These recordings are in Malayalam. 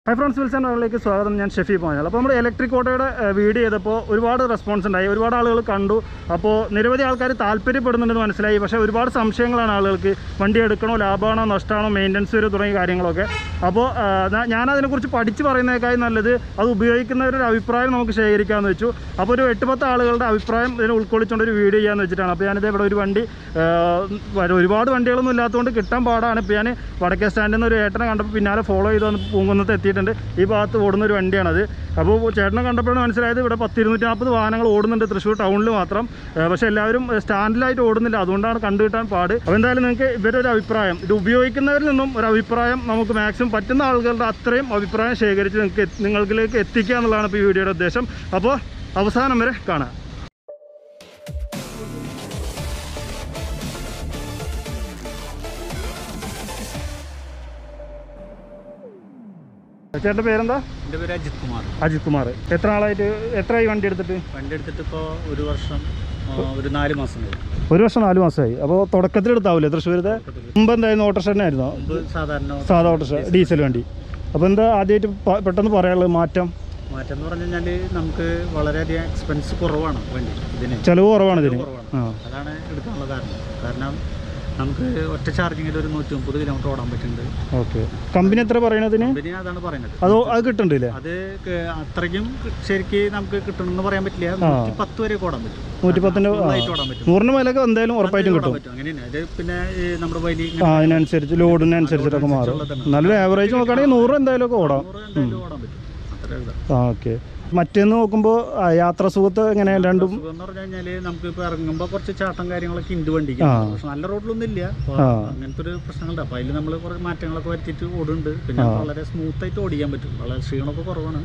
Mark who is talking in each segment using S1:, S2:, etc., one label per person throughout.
S1: ഹൈ ഫ്രണ്ട്സ് വിൽസൺ വേളിലേക്ക് സ്വാഗതം ഞാൻ ഷെഫി പോയാൽ അപ്പോൾ നമ്മൾ ഇലക്ട്രിക് ഓട്ടോയുടെ വീഡിയോ ചെയ്തപ്പോൾ ഒരുപാട് റെസ്പോൺസ് ഉണ്ടായി ഒരുപാട് ആളുകൾ കണ്ടു അപ്പോൾ നിരവധി ആൾക്കാർ താല്പര്യപ്പെടുന്നുണ്ടെന്ന് മനസ്സിലായി പക്ഷേ ഒരുപാട് സംശയങ്ങളാണ് ആളുകൾക്ക് വണ്ടി എടുക്കണോ ലാഭമാണോ നഷ്ടമാണോ മെയിൻ്റനൻസ് വരും തുടങ്ങിയ കാര്യങ്ങളൊക്കെ അപ്പോൾ ഞാൻ അതിനെക്കുറിച്ച് പഠിച്ച് പറയുന്നതിനേക്കായി നല്ലത് അത് ഉപയോഗിക്കുന്നവരുടെ അഭിപ്രായം നമുക്ക് ശേഖരിക്കാമെന്ന് വെച്ചു അപ്പോൾ ഒരു എട്ട് പത്ത് ആളുകളുടെ അഭിപ്രായം ഇതിനെ ഉൾക്കൊള്ളിച്ചുകൊണ്ട് ഒരു വീഡിയോ ചെയ്യാമെന്ന് വെച്ചിട്ടാണ് അപ്പോൾ ഞാനിത് ഇവിടെ ഒരു വണ്ടി ആ, വര- ഒരുപാട് വണ്ടികളൊന്നും ഇല്ലാത്തതുകൊണ്ട് കിട്ടാൻ പാടാണ് ഇപ്പോൾ ഞാൻ വടക്കേ സ്റ്റാൻഡിൽ നിന്ന് ഒരു ഏട്ടനെ കണ്ടപ്പോൾ പിന്നാലെ ഫോളോ ചെയ്ത് വന്ന് പൂങ്കുന്നത്ത് എത്തിയിട്ടുണ്ട് ഈ ഭാഗത്ത് ഓടുന്ന ഒരു വണ്ടിയാണത് അപ്പോൾ ചേട്ടനെ കണ്ടപ്പോഴാണ് മനസ്സിലായത് ഇവിടെ പത്ത് ഇരുന്നൂറ്റി നാൽപ്പത് വാഹനങ്ങൾ ഓടുന്നുണ്ട് തൃശ്ശൂർ ടൗണിൽ മാത്രം ആ, പക്ഷേ എല്ലാവരും സ്റ്റാൻഡിലായിട്ട് ഓടുന്നില്ല അതുകൊണ്ടാണ് കണ്ടു കിട്ടാൻ പാട് അപ്പോൾ എന്തായാലും നിങ്ങൾക്ക് ഇവരുടെ ഒരു അഭിപ്രായം ഇത് ഉപയോഗിക്കുന്നവരിൽ നിന്നും ഒരു അഭിപ്രായം നമുക്ക് മാക്സിമം പറ്റുന്ന ആളുകളുടെ അത്രയും അഭിപ്രായം ശേഖരിച്ച് നിങ്ങൾക്ക് എത്തി- നിങ്ങളിലേക്ക് എത്തിക്കുക എന്നുള്ളതാണ് ഇപ്പോൾ ഈ വീഡിയോയുടെ ഉദ്ദേശം അപ്പോൾ അവസാനം വരെ കാണാം ചേട്ടൻ്റെ പേരെന്താ
S2: എൻ്റെ പേര് അജിത് കുമാർ
S1: അജിത് കുമാർ എത്ര ആളായിട്ട് എത്രയായി വണ്ടി എടുത്തിട്ട്
S2: വണ്ടി എടുത്തിട്ട് ഇപ്പോൾ ഒരു വർഷം ആ, ഒരു നാല് മാസം കഴിഞ്ഞു
S1: ഒരു വർഷം നാല് മാസമായി അപ്പോൾ തുടക്കത്തിൽ എടുത്താവില്ലേ തൃശ്ശൂരത്തെ മുമ്പ് എന്തായിരുന്നു ഓട്ടോറിക്ഷ തന്നെ ആയിരുന്നോ
S2: മുമ്പ് സാധാരണ
S1: സാധാ ഓട്ടോറിക്ഷ ഡീസൽ വണ്ടി അപ്പോൾ എന്താ ആദ്യമായിട്ട് പ- പെട്ടെന്ന് പറയാനുള്ളത് മാറ്റം
S2: മാറ്റം എന്ന് പറഞ്ഞു കഴിഞ്ഞാൽ നമുക്ക് വളരെയധികം എക്സ്പെൻസ് കുറവാണ് വണ്ടി ഇതിന്
S1: ചിലവ് കുറവാണ് ഇതിന്
S2: കുറവാണ്
S1: ആ
S2: അതാണ് എടുക്കാനുള്ള കാരണം കാരണം നമുക്ക് ഒറ്റ ചാർജിങ്ങിൽ ഒരു നൂറ്റി മുപ്പത് കിലോമീറ്റർ ഓടാൻ പറ്റുന്നുണ്ട്
S1: ഓക്കെ കമ്പനി എത്ര പറയണതിന്
S2: കമ്പനി അതാണ് പറയുന്നത്
S1: അത് അത് കിട്ടുന്നുണ്ടല്ലേ
S2: അത് ക- അത്രയ്ക്കും ശരിക്ക് നമുക്ക് കിട്ടണമെന്ന് പറയാൻ പറ്റില്ല നൂറ്റി പത്ത് വരെ ഓടാൻ പറ്റും
S1: നൂറ്റി പത്തിൻ്റെ
S2: നന്നായിട്ട് ഓടാൻ പറ്റും
S1: നൂറിന് മേലൊക്കെ എന്തായാലും ഉറപ്പായിട്ടും
S2: ഓടാൻ
S1: കിട്ടും
S2: പറ്റും അങ്ങനെയാണ് അത് പിന്നെ ഈ നമ്മുടെ വലിയ
S1: ആ അതിനനുസരിച്ച് ലോഡിനനുസരിച്ചിട്ടൊക്കെ മാറും നല്ലൊരു ആവറേജ് നോക്കുകയാണെങ്കിൽ നൂറ് എന്തായാലും ഒക്കെ ഓടാം
S2: നൂറ് എന്തായാലും ഓടാൻ പറ്റും അത്ര ഇതാ
S1: ആ ഓക്കെ മറ്റേന്ന് നോക്കുമ്പോൾ യാത്ര സുഖത്ത് എങ്ങനെ രണ്ടും
S2: സുഖം എന്ന് പറഞ്ഞു കഴിഞ്ഞാല് നമുക്ക് ഇപ്പൊ ഇറങ്ങുമ്പോ കുറച്ച് ചാട്ടം കാര്യങ്ങളൊക്കെ ഉണ്ട് വണ്ടിക്ക്
S1: ആ.
S2: പക്ഷെ നല്ല റോഡിലൊന്നും ഇല്ല അപ്പൊ
S1: ആ.
S2: അങ്ങനത്തെ ഒരു പ്രശ്നങ്ങളുണ്ട് അപ്പൊ അതിൽ നമ്മൾ കുറച്ച് മാറ്റങ്ങളൊക്കെ വരുത്തിയിട്ട് ഓടുന്നുണ്ട് പിന്നെ വളരെ സ്മൂത്ത് ആയിട്ട് ഓടിക്കാൻ പറ്റും വളരെ ക്ഷീണമൊക്കെ കുറവാണ്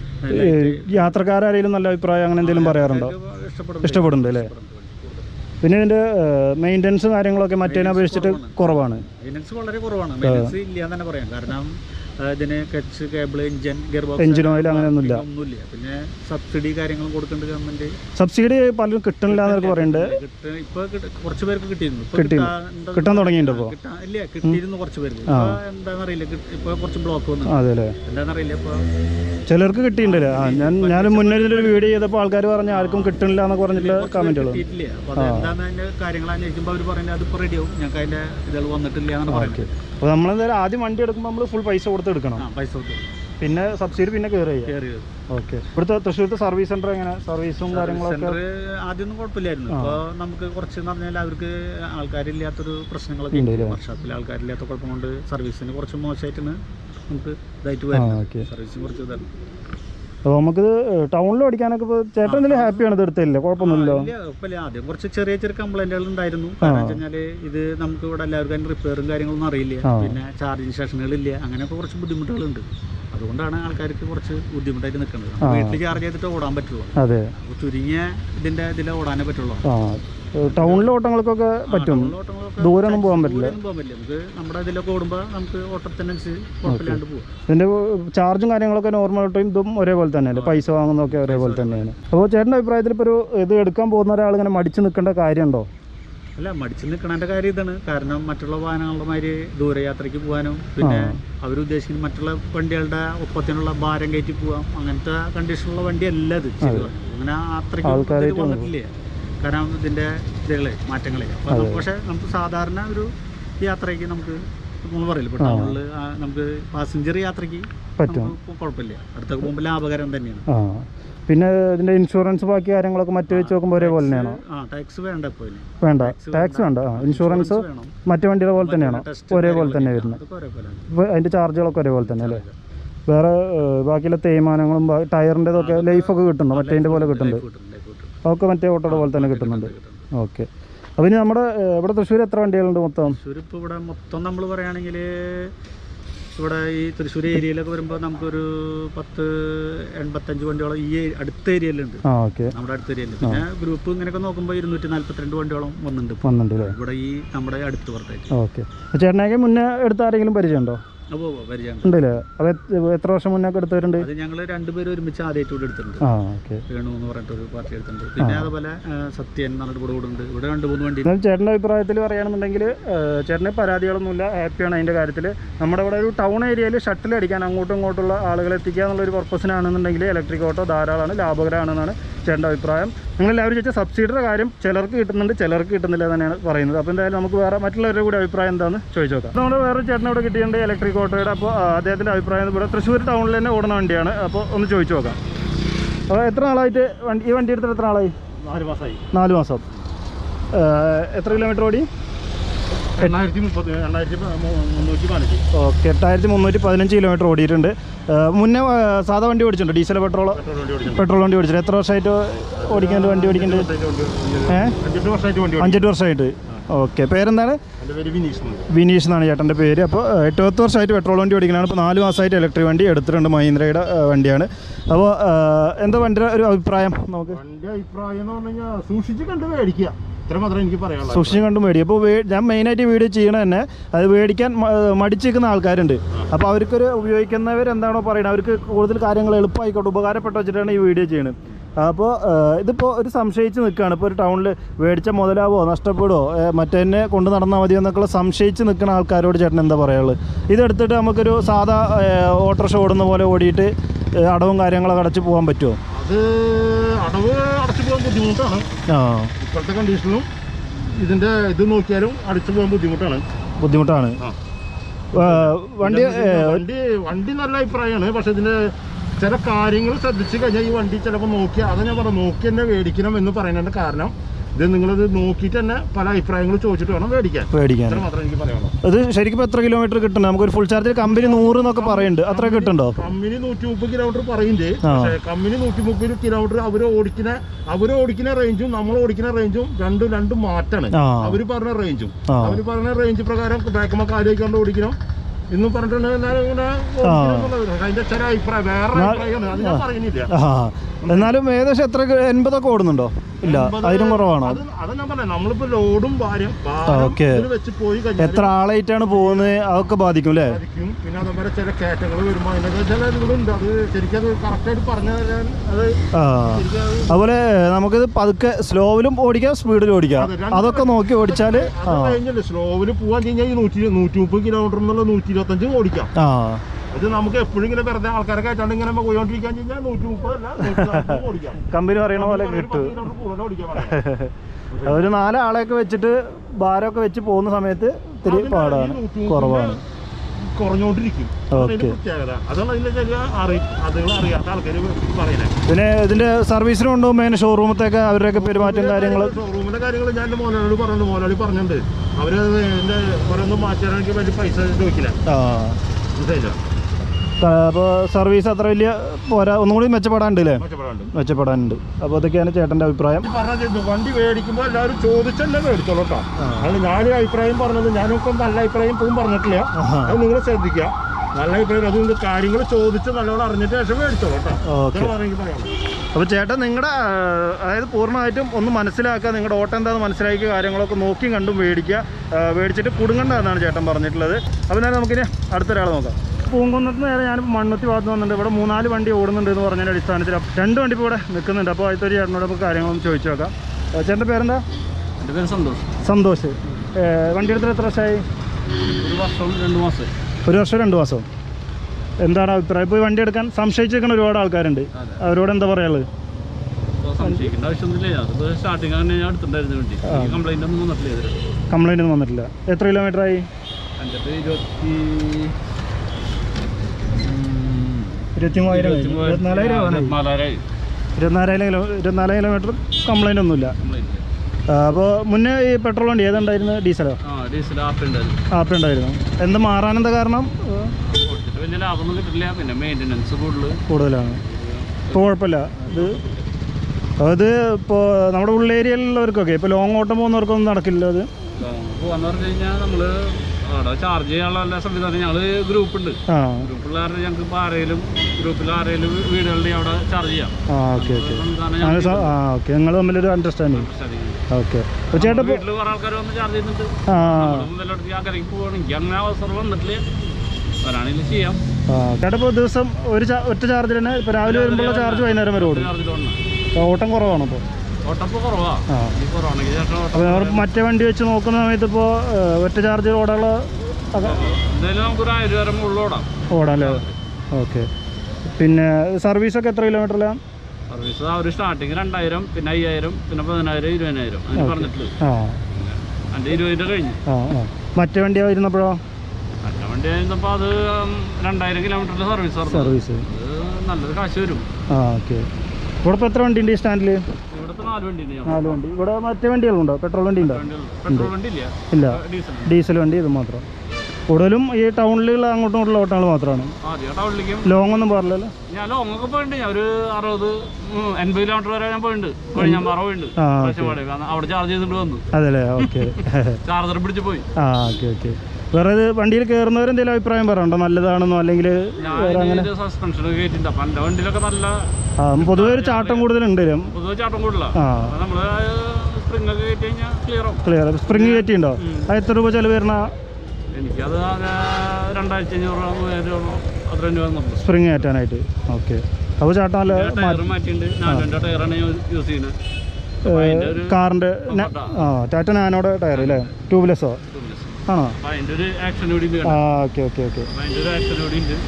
S1: ഏ, യാത്രക്കാരാരെങ്കിലും നല്ല അഭിപ്രായം അങ്ങനെ എന്തെങ്കിലും പറയാറുണ്ടോ
S2: ഇഷ്ടപ്പെടും
S1: ഇഷ്ടപ്പെടുന്നുണ്ട് അല്ലേ പിന്നെ ഇതിൻ്റെ മെയിൻ്റനൻസ് കാര്യങ്ങളൊക്കെ മറ്റേനെ അപേക്ഷിച്ചിട്ട് കുറവാണ്
S2: മെയിനൻസ് വളരെ കുറവാണ് മെയിനൻസ് ഇല്ല എന്ന് തന്നെ പറയാം കാരണം ആ, ഇതിന് clutch cable engine gear
S1: engine oil അങ്ങനെയൊന്നുമില്ല
S2: ഒന്നുമില്ല പിന്നെ സബ്സിഡി കാര്യങ്ങളും കൊടുക്കുന്നുണ്ട് ഗവൺമെന്റ്
S1: സബ്സിഡി പലരും കിട്ടണില്ല എന്നൊക്കെ പറയുന്നുണ്ട്
S2: കിട്ട- ഇപ്പൊ കിട്ട- കുറച്ച് പേർക്ക് കിട്ടിയിരുന്നു ഇപ്പൊ
S1: കിട്ടി.
S2: കിട്ടാണ്ട്
S1: കിട്ടാൻ തുടങ്ങിയിട്ടുണ്ട് ഇപ്പോൾ
S2: കിട്ടാ- ഇല്ല കിട്ടിയിരുന്നു കുറച്ച് പേർക്ക് ഇപ്പൊ എന്താണെന്നറിയില്ല കിട്ട- ഇപ്പൊ കുറച്ച് ബ്ലോക്ക് വന്നു
S1: അതെ അല്ലേ
S2: എന്താണെന്നറിയില്ല ഇപ്പൊ
S1: ചിലർക്ക് കിട്ടിയിട്ടുണ്ടല്ലേ ആ ഞാൻ ഞാൻ മുന്നേ ഇതിൻ്റെ ഒരു വീഡിയോ ചെയ്തപ്പോൾ ആൾക്കാർ പറഞ്ഞ ആർക്കും കിട്ടണില്ല എന്നൊക്കെ പറഞ്ഞിട്ടുള്ള കമൻറ്റുകൾ
S2: കിട്ടിയിട്ടില്ല അപ്പൊ അത് എന്താന്ന് അതിന്റെ കാര്യങ്ങൾ അന്വേഷിക്കുമ്പോൾ അവർ പറയുന്നത് അതിപ്പോ റെഡി ആവും ഞങ്ങൾക്ക് അതിന്റെ ഇതുകൾ വന്നിട്ടില്ല എന്നാണ് പറയുന്നത്
S1: അപ്പോൾ നമ്മളെന്തായാലും ആദ്യം വണ്ടി എടുക്കുമ്പോൾ നമ്മൾ ഫുൾ പൈസ കൊടുത്ത് എടുക്കണം
S2: ആ പൈസ കൊടുത്തു
S1: പിന്നെ സബ്സിഡി പിന്നെ കയറി ചെയ്യാം
S2: കയറിയത്
S1: ഓക്കെ ഇവിടുത്തെ തൃശ്ശൂരത്തെ സർവീസ് സെൻറ്റർ എങ്ങനെ സർവീസും കാര്യങ്ങളൊക്കെ
S2: സെന്റർ ആദ്യമൊന്നും കുഴപ്പമില്ലായിരുന്നു ഇപ്പൊ നമുക്ക് കുറച്ച് എന്ന് പറഞ്ഞാൽ അവർക്ക് ആൾക്കാരില്ലാത്തൊരു പ്രശ്നങ്ങളൊക്കെ ഉണ്ട് വർഷത്തിലെ ആൾക്കാരില്ലാത്ത കുഴപ്പം കൊണ്ട് സർവീസിന് കുറച്ച് മോശമായിട്ടാണ് നമുക്ക് ഇതായിട്ട്
S1: ആ
S2: വരുന്നത്
S1: ഓക്കെ
S2: സർവീസിന് കുറച്ച് ഇതാണ്
S1: അപ്പോൾ നമുക്ക് ടൗണിൽ ഓടിക്കാനൊക്കെ ഇപ്പോൾ ചേട്ടൻ എന്തെങ്കിലും ഹാപ്പിയാണ് ഇത് എടുത്തില്ല കുഴപ്പമൊന്നുമില്ല
S2: ഇല്ല, കുഴപ്പമില്ല ആദ്യം കുറച്ച് ചെറിയ ചെറിയ കംപ്ലൈന്റുകൾ ഉണ്ടായിരുന്നു കാരണം വെച്ച് കഴിഞ്ഞാല് ഇത് നമുക്ക് ഇവിടെ എല്ലാവർക്കും അതിന് റിപ്പയറും കാര്യങ്ങളൊന്നും അറിയില്ല പിന്നെ ചാർജിങ് സ്റ്റേഷനുകളില്ല അങ്ങനെയൊക്കെ കുറച്ച് ബുദ്ധിമുട്ടുകളുണ്ട് അതുകൊണ്ടാണ് ആൾക്കാർക്ക് കുറച്ച് ബുദ്ധിമുട്ടായിട്ട് നിൽക്കുന്നത് നമുക്ക് വീട്ടിൽ ചാർജ് ചെയ്തിട്ട് ഓടാൻ പറ്റുള്ളൂ
S1: അതെ
S2: അപ്പോൾ ചുരുങ്ങിയ ഇതിന്റെ ഇതിൽ ഓടാനേ പറ്റുള്ളൂ
S1: ആ ടൗണിലെ ഓട്ടങ്ങൾക്കൊക്കെ പറ്റും
S2: ഓട്ടങ്ങളൊക്കെ
S1: ദൂരമൊന്നും പോകാൻ പറ്റില്ല
S2: ദൂരെയൊന്നും പോകാൻ പറ്റില്ല നമുക്ക് നമ്മുടെ ഇതിലൊക്കെ ഓടുമ്പോൾ നമുക്ക് ഓട്ടത്തിനനുസരിച്ച് കുഴപ്പമില്ലാണ്ട് പോകും
S1: ഇതിൻ്റെ ചാർജും കാര്യങ്ങളൊക്കെ നോർമൽ ഓട്ടോയും ഇതും ഒരേപോലെ തന്നെയല്ലേ പൈസ വാങ്ങുന്നതൊക്കെ ഒരേപോലെ തന്നെയാണ് അപ്പോൾ ചേട്ടൻ്റെ അഭിപ്രായത്തിൽ ഇപ്പോൾ ഒരു ഇത് എടുക്കാൻ പോകുന്ന ഒരാൾ ഇങ്ങനെ മടിച്ച് നിൽക്കേണ്ട കാര്യമുണ്ടോ
S2: അല്ല മടിച്ചു നിൽക്കണതിന്റെ കാര്യം ഇതാണ് കാരണം മറ്റുള്ള വാഹനങ്ങളുടെ മാതിരി ദൂരയാത്രയ്ക്ക് പോകാനും പിന്നെ അവരുദ്ദേശിക്കുന്ന മറ്റുള്ള വണ്ടികളുടെ ഒപ്പത്തിനുള്ള ഭാരം കയറ്റി പോവാം അങ്ങനത്തെ കണ്ടീഷനുള്ള വണ്ടി അല്ല ഇത് ശരിക്കും പറഞ്ഞാൽ. അങ്ങനെ അത്രയ്ക്ക് ഇത് വന്നിട്ടില്ല കാരണം ഇതിന്റെ ഇതുകളെ മാറ്റങ്ങളെ അപ്പൊ നമുക്ക് പക്ഷെ നമുക്ക് സാധാരണ ഒരു യാത്രയ്ക്ക് നമുക്ക് നമ്മൾ പറയില്ല ഇപ്പൊ ടൗണിൽ നമുക്ക് പാസഞ്ചർ യാത്രയ്ക്ക്
S1: പറ്റും
S2: നമുക്ക് കുഴപ്പമില്ല അടുത്തൊക്കെ പോകുമ്പോൾ ലാഭകരം തന്നെയാണ്
S1: ആ പിന്നെ ഇതിൻ്റെ ഇൻഷുറൻസ് ബാക്കി കാര്യങ്ങളൊക്കെ മറ്റു വെച്ച് നോക്കുമ്പോൾ ഒരേപോലെ തന്നെയാണോ
S2: ആ ടാക്സ് വേണ്ട ഇപ്പോൾ ഇനി
S1: വേണ്ട ടാക്സ് വേണ്ട ആ ഇൻഷുറൻസ്
S2: വേണം
S1: മറ്റു വണ്ടികളെ പോലെ തന്നെയാണോ
S2: ടെസ്റ്റ്
S1: ഒരേപോലെ തന്നെ വരുന്നത്
S2: അതൊക്കെ ഒരേപോലെ
S1: ഇപ്പോൾ അതിൻ്റെ ചാർജുകളൊക്കെ ഒരേപോലെ തന്നെ അല്ലേ വേറെ ഏഹ്, ബാക്കിയുള്ള തേയ്മാനങ്ങളും ബാ- ടയറിൻ്റെതൊക്കെ ലൈഫൊക്കെ കിട്ടുന്നുണ്ടോ മറ്റേതിൻ്റെ പോലെ കിട്ടുന്നുണ്ട്
S2: കിട്ടും കിട്ടും
S1: അതൊക്കെ മറ്റേ ഓട്ടോയുടെ പോലെ തന്നെ കിട്ടുന്നുണ്ട് ഓക്കെ അപ്പോൾ ഇനി നമ്മുടെ ഏഹ്, ഇവിടെ തൃശ്ശൂർ എത്ര വണ്ടികളുണ്ട് മൊത്തം
S2: തൃശ്ശൂർ ഇപ്പോൾ ഇവിടെ മൊത്തം നമ്മൾ പറയുകയാണെങ്കിൽ ഇവിടെ ഈ തൃശ്ശൂർ ഏരിയയിലൊക്കെ വരുമ്പോൾ നമുക്കൊരു പത്ത് എൺപത്തഞ്ച് വണ്ടിയോളം ഈ ഏ- അടുത്ത ഏരിയയിലുണ്ട്
S1: ആ ഓക്കെ
S2: നമ്മുടെ അടുത്ത ഏരിയയിൽ പിന്നെ ഗ്രൂപ്പ് ഇങ്ങനെയൊക്കെ നോക്കുമ്പോൾ ഇരുന്നൂറ്റി നാല്പത്തിരണ്ട് വണ്ടിയോളം വന്നിട്ടുണ്ട് ഇപ്പോൾ
S1: വന്നിട്ടുണ്ട് അല്ലേ
S2: ഇവിടെ ഈ നമ്മുടെ അടുത്ത് പുറത്തായിട്ട്
S1: ഓക്കെ ചേട്ടനൊക്കെ മുന്നേ എടുത്ത ആരെങ്കിലും പരിചയമുണ്ടോ
S2: അപ്പോൾ പരിചയമുണ്ട്
S1: ഉണ്ടല്ലേ അപ്പോൾ എത്ര വർഷം മുന്നേ ഒക്കെ എടുത്തവരുണ്ട്
S2: അത് ഞങ്ങൾ രണ്ടുപേരും ഒരുമിച്ച് ആദ്യമായിട്ട് ഇവിടെ എടുത്തിട്ടുണ്ട്
S1: ആ ഓക്കെ
S2: വേണു എന്ന് പറഞ്ഞിട്ട് ഒരു പാർട്ടി എടുത്തിട്ടുണ്ട് പിന്നെ അതുപോലെ ആ, സത്യൻ എന്ന് പറഞ്ഞിട്ട് ഇവിടെ കൂടെ ഉണ്ട് ഇവിടെ രണ്ട് മൂന്ന് വണ്ടി
S1: എന്നാൽ ചേട്ടൻ്റെ അഭിപ്രായത്തിൽ പറയുകയാണെന്നുണ്ടെങ്കിൽ ചേട്ടന് പരാതികളൊന്നുമില്ല ഹാപ്പിയാണ് അതിൻ്റെ കാര്യത്തിൽ നമ്മുടെ ഇവിടെ ഒരു ടൗൺ ഏരിയയിൽ ഷട്ടിൽ അടിക്കാൻ അങ്ങോട്ടും ഇങ്ങോട്ടുള്ള ആളുകളെ എത്തിക്കുക എന്നുള്ളൊരു പർപ്പസിനാണെന്നുണ്ടെങ്കിൽ ഇലക്ട്രിക് ഓട്ടോ ധാരാളമാണ് ലാഭകരമാണെന്നാണ് ചേട്ടൻ്റെ അഭിപ്രായം നിങ്ങളെല്ലാവരും ചോദിച്ച സബ്സിഡിയുടെ കാര്യം ചിലർക്ക് കിട്ടുന്നുണ്ട് ചിലർക്ക് കിട്ടുന്നില്ല തന്നെയാണ് പറയുന്നത് അപ്പോൾ എന്തായാലും നമുക്ക് വേറെ മറ്റുള്ളവരുടെ കൂടി അഭിപ്രായം എന്താണെന്ന് ചോദിച്ചു നോക്കാം നമ്മുടെ വേറെ ചേട്ടനെ ഇവിടെ കിട്ടിയിട്ടുണ്ട് ഇലക്ട്രിക് ഓട്ടോയുടെ അപ്പോൾ ആ, അദ്ദേഹത്തിൻ്റെ അഭിപ്രായം ഇവിടെ തൃശ്ശൂർ ടൗണിൽ തന്നെ ഓടുന്ന വണ്ടിയാണ് അപ്പോൾ ഒന്ന് ചോദിച്ചു നോക്കാം അപ്പോൾ എത്ര നാളായിട്ട് വണ്ടി ഈ വണ്ടി എടുത്തിട്ട് എത്ര നാളായി
S2: നാല് മാസമായി
S1: നാല് മാസം ആ, എത്ര കിലോമീറ്റർ ഓടി
S2: എണ്ണായിരത്തി മുപ്പത്തി രണ്ടായിരത്തി മുന്നൂറ്റി പതിനഞ്ച്
S1: ഓക്കെ എട്ടായിരത്തി മുന്നൂറ്റി പതിനഞ്ച് കിലോമീറ്റർ ഓടിയിട്ടുണ്ട് ആ, മുന്നേ ആ, സാധാ വണ്ടി ഓടിച്ചിട്ടുണ്ടോ ഡീസൽ പെട്രോളോ
S2: പെട്രോൾ വണ്ടി ഓടിച്ചിട്ടുണ്ട്
S1: പെട്രോൾ വണ്ടി ഓടിച്ചിട്ട് എത്ര വർഷമായിട്ട് ഓടിക്കുന്നുണ്ട് വണ്ടി ഓടിക്കുന്നുണ്ട് ഏ
S2: അഞ്ചെട്ട് വർഷമായിട്ട് വണ്ടി
S1: അഞ്ചെട്ട് വർഷമായിട്ട് ഓക്കെ പേരെന്താണ്
S2: എൻ്റെ പേര് വിനീഷ് എന്ന്.
S1: വിനീഷ് എന്നാണ് ചേട്ടൻ്റെ പേര് അപ്പോൾ എട്ട് പത്ത് വർഷമായിട്ട് പെട്രോൾ വണ്ടി ഓടിക്കുന്നതാണ് ഇപ്പോൾ നാല് മാസമായിട്ട് ഇലക്ട്രിക് വണ്ടി എടുത്തിട്ടുണ്ട് മഹീന്ദ്രയുടെ ആ, വണ്ടിയാണ് അപ്പോൾ ആ, എന്താ വണ്ടിയുടെ ഒരു അഭിപ്രായം നമുക്ക്
S2: എൻ്റെ അഭിപ്രായം എന്ന് പറഞ്ഞു കഴിഞ്ഞാൽ സൂക്ഷിച്ച് കണ്ട് മേടിക്കുക ഇത്ര മാത്രമേ എനിക്ക് പറയാനുള്ളൂ
S1: സൂക്ഷിച്ചും കണ്ടും മേടിക്കും അപ്പോൾ വേ ഞാൻ മെയിനായിട്ട് വീഡിയോ ചെയ്യണ തന്നെ അത് മേടിക്കാൻ മ- മടിച്ച് നിൽക്കുന്ന ആൾക്കാരുണ്ട് അപ്പോൾ അവർക്കൊരു ഉപയോഗിക്കുന്നവർ എന്താണോ പറയുന്നത് അവർക്ക് കൂടുതൽ കാര്യങ്ങൾ എളുപ്പമായിക്കോട്ടെ ഉപകാരപ്പെട്ട് വെച്ചിട്ടാണ് ഈ വീഡിയോ ചെയ്യുന്നത് അപ്പോൾ ഇതിപ്പോൾ ഒരു സംശയിച്ച് നിൽക്കുകയാണ് ഇപ്പോൾ ഒരു ടൗണിൽ മേടിച്ച മുതലാവോ നഷ്ടപ്പെടുമോ മറ്റേന്നെ കൊണ്ട് നടന്നാൽ മതിയോ എന്നൊക്കെയുള്ള സംശയിച്ച് നിൽക്കുന്ന ആൾക്കാരോട് ചേട്ടൻ എന്താ പറയുള്ളത് ഇതെടുത്തിട്ട് നമുക്കൊരു സാധാ ഓട്ടോറിക്ഷ ഓടുന്ന പോലെ ഓടിയിട്ട് ഏ, അടവും കാര്യങ്ങളൊക്കെ അടച്ച് പോകാൻ പറ്റുമോ
S2: അത് അടവ് അടച്ചു പോകാൻ ബുദ്ധിമുട്ടാണ്
S1: ആ
S2: ഇപ്പോഴത്തെ കണ്ടീഷനിലും ഇതിൻ്റെ ഇത് നോക്കിയാലും അടച്ചു പോകാൻ ബുദ്ധിമുട്ടാണ്
S1: ബുദ്ധിമുട്ടാണ്
S2: ആ.
S1: ആ, വണ്ടി ഏ,
S2: വണ്ടി വണ്ടി നല്ല അഭിപ്രായമാണ് പക്ഷെ ഇതിന്റെ ചില കാര്യങ്ങൾ ശ്രദ്ധിച്ചു കഴിഞ്ഞാൽ ഈ വണ്ടി ചിലപ്പോൾ നോക്കി അതാ ഞാൻ പറഞ്ഞു നോക്കി തന്നെ മേടിക്കണം എന്ന് പറയുന്നതിന്റെ കാരണം ഇത് നിങ്ങളിത് നോക്കിയിട്ട് തന്നെ പല അഭിപ്രായങ്ങൾ ചോദിച്ചിട്ട് വേണം മേടിക്കാൻ
S1: മേടിക്കാൻ
S2: ഇത്ര മാത്രമേ എനിക്ക് പറയാനുള്ളൂ
S1: അത് ശരിക്കും ഇപ്പോൾ എത്ര കിലോമീറ്റർ കിട്ടുന്നുണ്ട് നമുക്കൊരു ഫുൾ ചാർജ് കമ്പനി നൂറ് എന്നൊക്കെ പറയുന്നുണ്ട് അത്ര കിട്ടുന്നുണ്ടോ
S2: കമ്പനി നൂറ്റി മുപ്പത് കിലോമീറ്റർ പറയുന്നുണ്ട്
S1: ആ.
S2: പക്ഷേ കമ്പനി നൂറ്റി മുപ്പത് കിലോമീറ്റർ അവർ ഓടിക്കുന്ന അവർ ഓടിക്കുന്ന റേഞ്ചും നമ്മൾ ഓടിക്കുന്ന റേഞ്ചും രണ്ടും രണ്ടും മാറ്റാണ്
S1: ആ.
S2: അവർ പറഞ്ഞ റേഞ്ചും
S1: ആ.
S2: അവർ പറഞ്ഞ റേഞ്ച് പ്രകാരം ബാക്കുമ്പോൾ കാലിയേക്കാണ്ട് ഓടിക്കണം ഇന്നും പറഞ്ഞിട്ടുണ്ട് എന്നാലും ഇങ്ങനെ ഓടിക്കണം എന്നുള്ളത്. അതിന്റെ ചില അഭിപ്രായം വേറെ
S1: ഞാൻ-
S2: അഭിപ്രായമാണ് അത് ഞാൻ പറയുന്നില്ല
S1: ആ എന്നാലും ഏകദേശം എത്ര കി- എൺപതൊക്കെ ഓടുന്നുണ്ടോ ഇല്ല
S2: എൺപത്
S1: അതിനും കുറവാണോ
S2: അത് അത് ഞാൻ പറഞ്ഞ നമ്മളിപ്പോ ലോഡും ഭാരം ഭാരം
S1: ഓക്കേ.
S2: ഇതില് വെച്ച് പോയി കഴിഞ്ഞാൽ
S1: എത്ര ആളായിട്ടാണ് പോകുന്നത് അതൊക്കെ ബാധിക്കും അല്ലേ
S2: സാധിക്കും പിന്നെ അതേപോലെ ചില കയറ്റങ്ങൾ വരുമ്പോൾ അതിനൊക്കെ ചില ഇതുകളുണ്ട് അത് ശരിക്കും അത് കറക്റ്റായിട്ട് പറഞ്ഞു തരാൻ അത്
S1: ആ
S2: ശരിക്കും അത്
S1: അതുപോലെ നമുക്കിത് പതുക്കെ സ്ലോവിലും ഓടിക്കാം സ്പീഡിലും ഓടിക്കാം
S2: അതെ, രണ്ട്
S1: അതൊക്കെ നോക്കി ഓടിച്ചാൽ
S2: അത് കഴിഞ്ഞല്ലേ സ്ലോവിൽ പോകാൻ കഴിഞ്ഞാൽ ഈ നൂറ്റി നൂറ്റി മുപ്പത് കിലോമീറ്റർ എന്നുള്ള നൂറ്റി ഇരുപത്തഞ്ചും ഓടിക്കാം
S1: ആ
S2: ഇത് നമുക്ക് എപ്പോഴും ഇങ്ങനെ വെറുതെ ആൾക്കാരെ കയറ്റാണ്ട് ഇങ്ങനെ പോയോണ്ടിരിക്കാൻ കഴിഞ്ഞാൽ നൂറ്റി മുപ്പതല്ല നൂറ്റി നാൽപ്പതും ഓടിക്കാം
S1: കമ്പനി പറയണ പോലെ
S2: ഒരു
S1: കിട്ടും
S2: പത്ത് കിലോമീറ്റർ കൂടുതൽ ഓടിക്കാൻ പറയാം.
S1: ഒരു നാലാളെയൊക്കെ വെച്ചിട്ട് ഭാരമൊക്കെ വെച്ച് പോകുന്ന സമയത്ത് ഇത്തിരി
S2: അതിന് ഈ
S1: പാടാണ്
S2: നൂറ്റി മുപ്പതിന്
S1: കുറവാണ്
S2: കുറഞ്ഞോണ്ടിരിക്കും അതാണ് അതിന്റെ
S1: ഓക്കേ.
S2: പ്രത്യേകത അതാണ് അതിന്റെ ചില അറി അതുകൾ അറിയാത്ത ആൾക്കാർ പറയുന്നത്
S1: പിന്നെ ഇതിന്റെ സർവീസിന് കൊണ്ടുപോകുമ്പോൾ അതിന്റെ ഷോറൂമത്തേക്ക് അവരുടെയൊക്കെ പെരുമാറ്റം കാര്യങ്ങൾ
S2: ഷോറൂമിലെ കാര്യങ്ങൾ ഞാൻ എൻ്റെ മോലാളോട് പറഞ്ഞു മോലാളി പറഞ്ഞിട്ടുണ്ട് അവര് എന്റെ ഓരോന്നും മാറ്റാൻ എനിക്ക് വലിയ പൈസ ചോദിക്കില്ല
S1: ആ
S2: മനസ്സിലായില്ല
S1: അപ്പോൾ സർവീസ് അത്ര വലിയ പോരാ ഒന്നും കൂടി മെച്ചപ്പെടാനുണ്ട് അല്ലേ
S2: മെച്ചപ്പെടാണ്ട്
S1: മെച്ചപ്പെടാനുണ്ട് അപ്പോൾ അതൊക്കെയാണ് ചേട്ടൻ്റെ അഭിപ്രായം
S2: പറഞ്ഞത് വണ്ടി മേടിക്കുമ്പോൾ എല്ലാവരും ചോദിച്ചല്ലേ മേടിച്ചോളൂ കേട്ടോ അതാണ് ഞാൻ അഭിപ്രായം പറഞ്ഞത് ഞാനൊക്കെ നല്ല അഭിപ്രായം ഇപ്പോഴും പറഞ്ഞിട്ടില്ല
S1: ആഹാ.
S2: അത് നിങ്ങൾ ശ്രദ്ധിക്കുക നല്ല അഭിപ്രായം അതുകൊണ്ട് കാര്യങ്ങൾ ചോദിച്ച് നല്ലോണം അറിഞ്ഞിട്ട് ശേഷം മേടിച്ചോളൂ കേട്ടോ
S1: ഓക്കെ
S2: ഇത്ര മാത്രമേ എനിക്ക് പറയാനുള്ളൂ
S1: അപ്പോൾ ചേട്ടൻ നിങ്ങളുടെ അതായത് പൂർണ്ണമായിട്ടും ഒന്ന് മനസ്സിലാക്കുക നിങ്ങളുടെ ഓട്ടം എന്താണെന്ന് മനസ്സിലാക്കിയ കാര്യങ്ങളൊക്കെ നോക്കിയും കണ്ടും മേടിക്കുക ആ, മേടിച്ചിട്ട് കുടുങ്ങണ്ട എന്നാണ് ചേട്ടൻ പറഞ്ഞിട്ടുള്ളത് അപ്പോൾ എന്നാലും നമുക്കിനി അടുത്തൊരാളെ നോക്കാം പൂങ്കുന്നത്ത് നേരെ ഞാൻ മണ്ണുത്തി ഭാഗത്ത് വന്നിട്ടുണ്ട് ഇവിടെ മൂന്നാല് വണ്ടി ഓടുന്നുണ്ട് എന്ന് പറഞ്ഞതിൻ്റെ അടിസ്ഥാനത്തിൽ രണ്ട് വണ്ടി ഇപ്പോൾ ഇവിടെ നിൽക്കുന്നുണ്ട് അപ്പോൾ ആദ്യത്തെ ഒരു ചേട്ടനോട് നമുക്ക് കാര്യങ്ങളൊന്ന് ചോദിച്ചു നോക്കാം ആ, ചേട്ടൻ്റെ പേരെന്താ
S2: എൻ്റെ പേര് സന്തോഷ്
S1: സന്തോഷ് ഏ, വണ്ടി എടുത്തിട്ട് എത്ര വർഷമായി
S2: ഒരു വർഷം രണ്ട് മാസം
S1: ഒരു വർഷം രണ്ട് മാസം എന്താണ് അഭിപ്രായം ഇപ്പോൾ ഈ വണ്ടി എടുക്കാൻ സംശയിച്ചിരിക്കുന്ന ഒരുപാട് ആൾക്കാരുണ്ട്
S2: അതെ.
S1: അവരോട് എന്താ പറയാനുള്ളത്
S2: അപ്പോൾ സംശയിക്കേണ്ട ആവശ്യമൊന്നുമില്ല അതിപ്പോൾ സ്റ്റാർട്ടിങ് അങ്ങനെ ഞാൻ എടുത്തിട്ടുണ്ടായിരുന്നു വേണ്ടി
S1: ആ.
S2: കംപ്ലൈൻ്റ് ഒന്നും വന്നിട്ടില്ല ഇതിൽ
S1: കംപ്ലൈൻ്റ് ഒന്നും വന്നിട്ടില്ല എത്ര കിലോമീറ്റർ ആയി
S2: എൻ്റെ ഇരുപത്തി
S1: ഇരുപത്തി മൂവായിരം കഴിഞ്ഞു. ഇരുപത്തിനാലായിരം ആവാനായി
S2: നാലായിരം
S1: ഇരുപത്തിനാലായിരം കിലോ ഇരുപത്തിനാലായിരം കിലോമീറ്റർ കംപ്ലൈൻ്റ് ഒന്നുമില്ല
S2: കംപ്ലൈൻറ്റ്
S1: അപ്പോൾ മുന്നേ ഈ പെട്രോൾ വണ്ടി ഏതുണ്ടായിരുന്നു ഡീസലോ
S2: ആ ഡീസൽ ആപ്പ് ഉണ്ടായിരുന്നു
S1: ആപ്പ് ഉണ്ടായിരുന്നു എന്ത് മാറാനെന്താ കാരണം ആ,
S2: കൊടുത്തിട്ട് വലിയ ലാഭമൊന്നും കിട്ടില്ല പിന്നെ മെയിൻ്റനൻസ് കൂടുതൽ
S1: കൂടുതലാണ് ഇപ്പോൾ കുഴപ്പമില്ല ഇത് അത് ഇപ്പോൾ നമ്മുടെ ഉള്ളേരിയയിലുള്ളവർക്കൊക്കെ ഇപ്പോൾ ലോങ് ഓട്ടം പോകുന്നവർക്കൊന്നും നടക്കില്ല അത്
S2: പോകാന്ന് പറഞ്ഞു കഴിഞ്ഞാൽ നമ്മൾ അവിടെ ചാർജ് ചെയ്യാനുള്ള എല്ലാ സംവിധാനം ഞങ്ങൾ ഗ്രൂപ്പ് ഉണ്ട്
S1: ആ
S2: ഗ്രൂപ്പുള്ള കാരണം ഞങ്ങൾക്ക് ഇപ്പോൾ ആരെങ്കിലും ഗ്രൂപ്പിൽ ആരെങ്കിലും വീടുകളുടെ അവിടെ ചാർജ് ചെയ്യാം
S1: ആ ഓക്കെ ഓക്കെ
S2: സംവിധാനം
S1: അങ്ങനെ
S2: ഞങ്ങൾക്ക്
S1: സ- ആ ഓക്കെ നിങ്ങൾ തമ്മിലൊരു അണ്ടർസ്റ്റാൻഡിങ് ഓക്കെ അപ്പോൾ ചേട്ടാ ഇപ്പോൾ
S2: വീട്ടിൽ കുറേ ആൾക്കാർ വന്ന് ചാർജ് ചെയ്യുന്നുണ്ട്
S1: ആ
S2: നമ്മളും വല്ലയിടത്ത് ആ കരയ്ക്ക് പോകണം എനിക്ക് അങ്ങനെ അവസരം വന്നിട്ടില്ല
S3: വരാണെങ്കിൽ ചെയ്യാം
S1: ആ ചേട്ടാ ഇപ്പോൾ ദിവസം ഒരു ചാ- ഒറ്റ ചാർജിൽ തന്നെ ഇപ്പോൾ രാവിലെ വരുമ്പോഴുള്ള ചാർജ് വൈകുന്നേരം വരെ ഓടും
S3: ചാർജിൽ വരണം
S1: അപ്പോൾ ഓട്ടം കുറവാണ് ഇപ്പോൾ
S3: ഓട്ടപ്പോൾ കുറവാ
S1: ആ
S3: ഈ കുറവാണെങ്കിൽ ചേട്ടൻ
S1: അപ്പോൾ
S3: ഓട്ടം
S1: നമ്മൾ മറ്റേ വണ്ടി വെച്ച് നോക്കുന്ന സമയത്ത് ഇപ്പോൾ ഒറ്റ ചാർജിൽ ഓടാനുള്ള ഒക്കെ
S3: എന്തായാലും നമുക്കൊരു ആയിരം രൂപ വരെ മുകളിൽ ഓടാം
S1: ഓടാം അല്ലേ ഓക്കെ പിന്നെ സർവീസൊക്കെ എത്ര കിലോമീറ്ററിലാണ്
S3: സർവീസ് ആ ഒരു സ്റ്റാർട്ടിങ് രണ്ടായിരം പിന്നെ അയ്യായിരം പിന്നെ പതിനായിരം ഇരുപതിനായിരം അങ്ങനെ പറഞ്ഞിട്ടുള്ളത്
S1: ആ
S3: എൻ്റെ ഇരുപതിൻ്റെ കഴിഞ്ഞു
S1: ആ ആ മറ്റേ വണ്ടി ഇരുന്നപ്പോഴോ
S3: മറ്റേ വണ്ടി ആയിരുന്നപ്പോൾ അത് രണ്ടായിരം കിലോമീറ്ററിൻ്റെ സർവീസ് പറഞ്ഞു
S1: സർവീസ്
S3: അത് നല്ലൊരു കാശ് വരും
S1: ആ ഓക്കെ ഇവിടെ ഇപ്പോൾ എത്ര വണ്ടി ഉണ്ട് ഈ സ്റ്റാൻഡിൽ
S3: ഇവിടുത്തെ നാല് വണ്ടി ഉണ്ട് ഞാൻ
S1: നാല് വണ്ടി ഇവിടെ മറ്റേ വണ്ടികളുണ്ടോ പെട്രോൾ വണ്ടി ഉണ്ടോ
S3: പെട്രോൾ വണ്ടി ഇല്ല
S1: ഇല്ല
S3: ഡീസൽ
S1: ഡീസൽ വണ്ടി ഇത് മാത്രം കൂടുതലും ഈ ടൗണിലുള്ള അങ്ങോട്ടും ഇങ്ങോട്ടുള്ള ഓട്ടങ്ങൾ മാത്രമാണ്
S3: ആദ്യം ടൗണിലേക്കും
S1: ലോങ് ഒന്നും പറഞ്ഞല്ലോ
S3: ഞാൻ ലോങ്ങൊക്കെ പോയിട്ടുണ്ട് ഞാൻ ഒരു അറുപത് ഉം, എൺപത് കിലോമീറ്റർ വരെ ഞാൻ പോയിട്ടുണ്ട് കൊഴിഞ്ഞാമ്പാറ പോയിട്ടുണ്ട്
S1: ആ,
S3: പശുപാടി അവിടെ ചാർജ് ചെയ്തിട്ട് വന്നു
S1: അതെല്ലേ ഓക്കെ
S3: ചാർജർ പിടിച്ച് പോയി
S1: ആ ഓക്കെ ഓക്കെ വേറെ ഇത് വണ്ടിയിൽ കയറുന്നവരെന്തെങ്കിലും അഭിപ്രായം പറയാനുണ്ടോ നല്ലതാണെന്നോ അല്ലെങ്കിൽ
S3: ഞാൻ സസ്പെൻഷൻ കയറ്റിട്ടുണ്ട് അപ്പം എൻ്റെ വണ്ടിയിലൊക്കെ നല്ല
S1: ആ പൊതുവെ ഒരു ചാട്ടം കൂടുതലുണ്ട്
S3: പൊതുവെ ചാട്ടം കൂടുതലാണ്
S1: ആ
S3: അപ്പം നമ്മൾ സ്പ്രിങ് ഒക്കെ കയറ്റി കഴിഞ്ഞാൽ ക്ലിയർ ആവും
S1: ക്ലിയർ സ്പ്രിങ് കയറ്റിയുണ്ടോ അത് എത്ര രൂപ ചിലവ് വരുന്ന
S3: എനിക്കത് ആകെ രണ്ടായിരത്തി അഞ്ഞൂറ് രൂപ മൂവായിരം രൂപ അത്രയും രൂപ വന്നിട്ടുണ്ട് സ്പ്രിങ്
S1: സ്പ്രിങ് കയറ്റാനായിട്ട് ഓക്കെ അപ്പോൾ ചാട്ടം നല്ല
S3: ടയർ മാറ്റിയിട്ടുണ്ട് നാലുൻ്റെ ടയറാണ് ഞാൻ യൂസ് ചെയ്യുന്നത് അപ്പം അതിൻ്റെ ഒരു
S1: കാറിൻ്റെ ആ ടാറ്റ നാനോടെ ടയർ അല്ലേ ട്യൂബ്ലെസ്സോ ആണോ
S3: അപ്പം അതിൻ്റെ ഒരു ആക്ഷൻ കൂടി ഉണ്ട്
S1: ആ ഓക്കെ ഓക്കെ ഓക്കെ
S3: അപ്പം അതിൻ്റെ ഒരു ആക്ഷൻ കൂടി ഉണ്ട്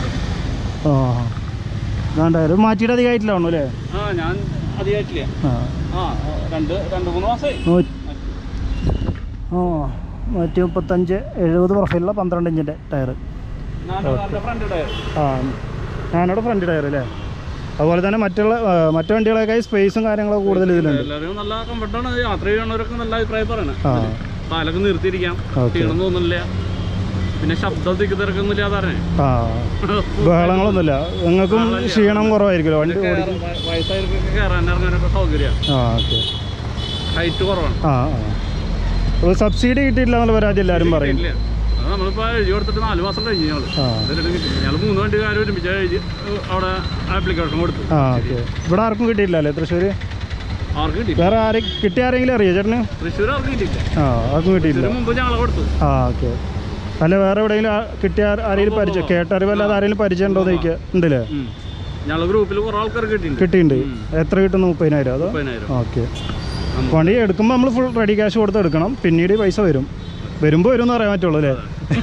S1: ആ ഞാൻ ടയർ മാറ്റിയിട്ട് അധികമായിട്ടില്ല ഒന്നും അല്ലേ
S3: ആ ഞാൻ അധികമായിട്ടില്ല
S1: ആ
S3: ആ രണ്ട് രണ്ട് മൂന്ന് മാസമായി
S1: നൂ- ആ നൂറ്റി മുപ്പത്തഞ്ച് എഴുപത് പ്രൊഫൈലുള്ള പന്ത്രണ്ട് ഇഞ്ചിൻ്റെ ടയർ
S3: നാലുകാരുടെ ഫ്രണ്ട് ടയർ
S1: ആ ഞാനോട് ഫ്രണ്ട് ടയർ അല്ലേ അതുപോലെ തന്നെ മറ്റുള്ള ആ, മറ്റു വണ്ടികളൊക്കെ സ്പേസും കാര്യങ്ങളൊക്കെ കൂടുതൽ ഇതിലുണ്ട്
S3: എല്ലാവരും നല്ല കംഫർട്ടാണ് യാത്ര ചെയ്യണവരൊക്കെ നല്ല അഭിപ്രായം പറയണേ
S1: ആ
S3: കാലൊക്കെ നിർത്തിയിരിക്കാം
S1: ഓക്കെ
S3: ക്ഷീണം തോന്നുന്നില്ല പിന്നെ ശബ്ദം തിക്ക് തിരക്കൊന്നും ഇല്ലാതെ
S1: ആ ബഹളങ്ങളൊന്നുമില്ല നിങ്ങൾക്കും ക്ഷീണം കുറവായിരിക്കുമല്ലോ വണ്ടി ഓടി
S3: വയസ്സായവർക്കൊക്കെ കയറാൻ ഇറങ്ങാനൊക്കെ സൗകര്യമാണ്
S1: ആ ഓക്കെ
S3: ഹൈറ്റ് കുറവാണ്
S1: ആ ആ അപ്പോൾ സബ്സിഡി കിട്ടിയിട്ടില്ല എന്നുള്ള പരാതി എല്ലാവരും പറയും
S3: ഇല്ല അത് നമ്മളിപ്പോൾ എഴുതി കൊടുത്തിട്ട് നാല് മാസം കഴിഞ്ഞു ഞങ്ങൾ
S1: ആ
S3: എന്നിട്ട് കിട്ടി ഞങ്ങൾ മൂന്ന് വണ്ടിക്കാർ ഒരുമിച്ച് എഴുതി അവിടെ ആപ്ലിക്കേഷൻ കൊടുത്തു
S1: ആ ഓക്കെ ഇവിടെ ആർക്കും കിട്ടിയില്ല അല്ലേ തൃശ്ശൂർ
S3: ആർക്ക് കിട്ടി
S1: വേറെ ആരെ കിട്ടിയ ആരെങ്കിലും അറിയോ ചേട്ടന്
S3: തൃശ്ശൂർ ആർക്ക് കിട്ടിയില്ല
S1: ആ ആർക്കും കിട്ടിയില്ല
S3: ഇതിന് മുമ്പ് ഞങ്ങൾ കൊടുത്തു
S1: ആ ഓക്കെ അല്ല വേറെ എവിടെയെങ്കിലും ആ- കിട്ടിയ ആ- ആരെങ്കിലും പരിചയം കേട്ടറിവല്ലാതെ ആരെങ്കിലും പരിചയം ഉണ്ടോ എന്ന് ചോദിക്കുക ഉണ്ടല്ലേ
S3: ഞങ്ങൾ ഗ്രൂപ്പിൽ കുറേ ആൾക്കാർ കിട്ടിയിട്ടുണ്ട്
S1: കിട്ടിയിട്ടുണ്ട് എത്ര കിട്ടുന്നു മുപ്പതിനായിരം അതോ
S3: മുപ്പതിനായിരം
S1: ഓക്കെ വണ്ടി എടുക്കുമ്പോൾ നമ്മൾ ഫുൾ റെഡി ക്യാഷ് കൊടുത്ത് എടുക്കണം പിന്നീട് പൈസ വരും വരുമ്പോൾ വരും എന്ന് പറയാൻ പറ്റുള്ളൂ അല്ലേ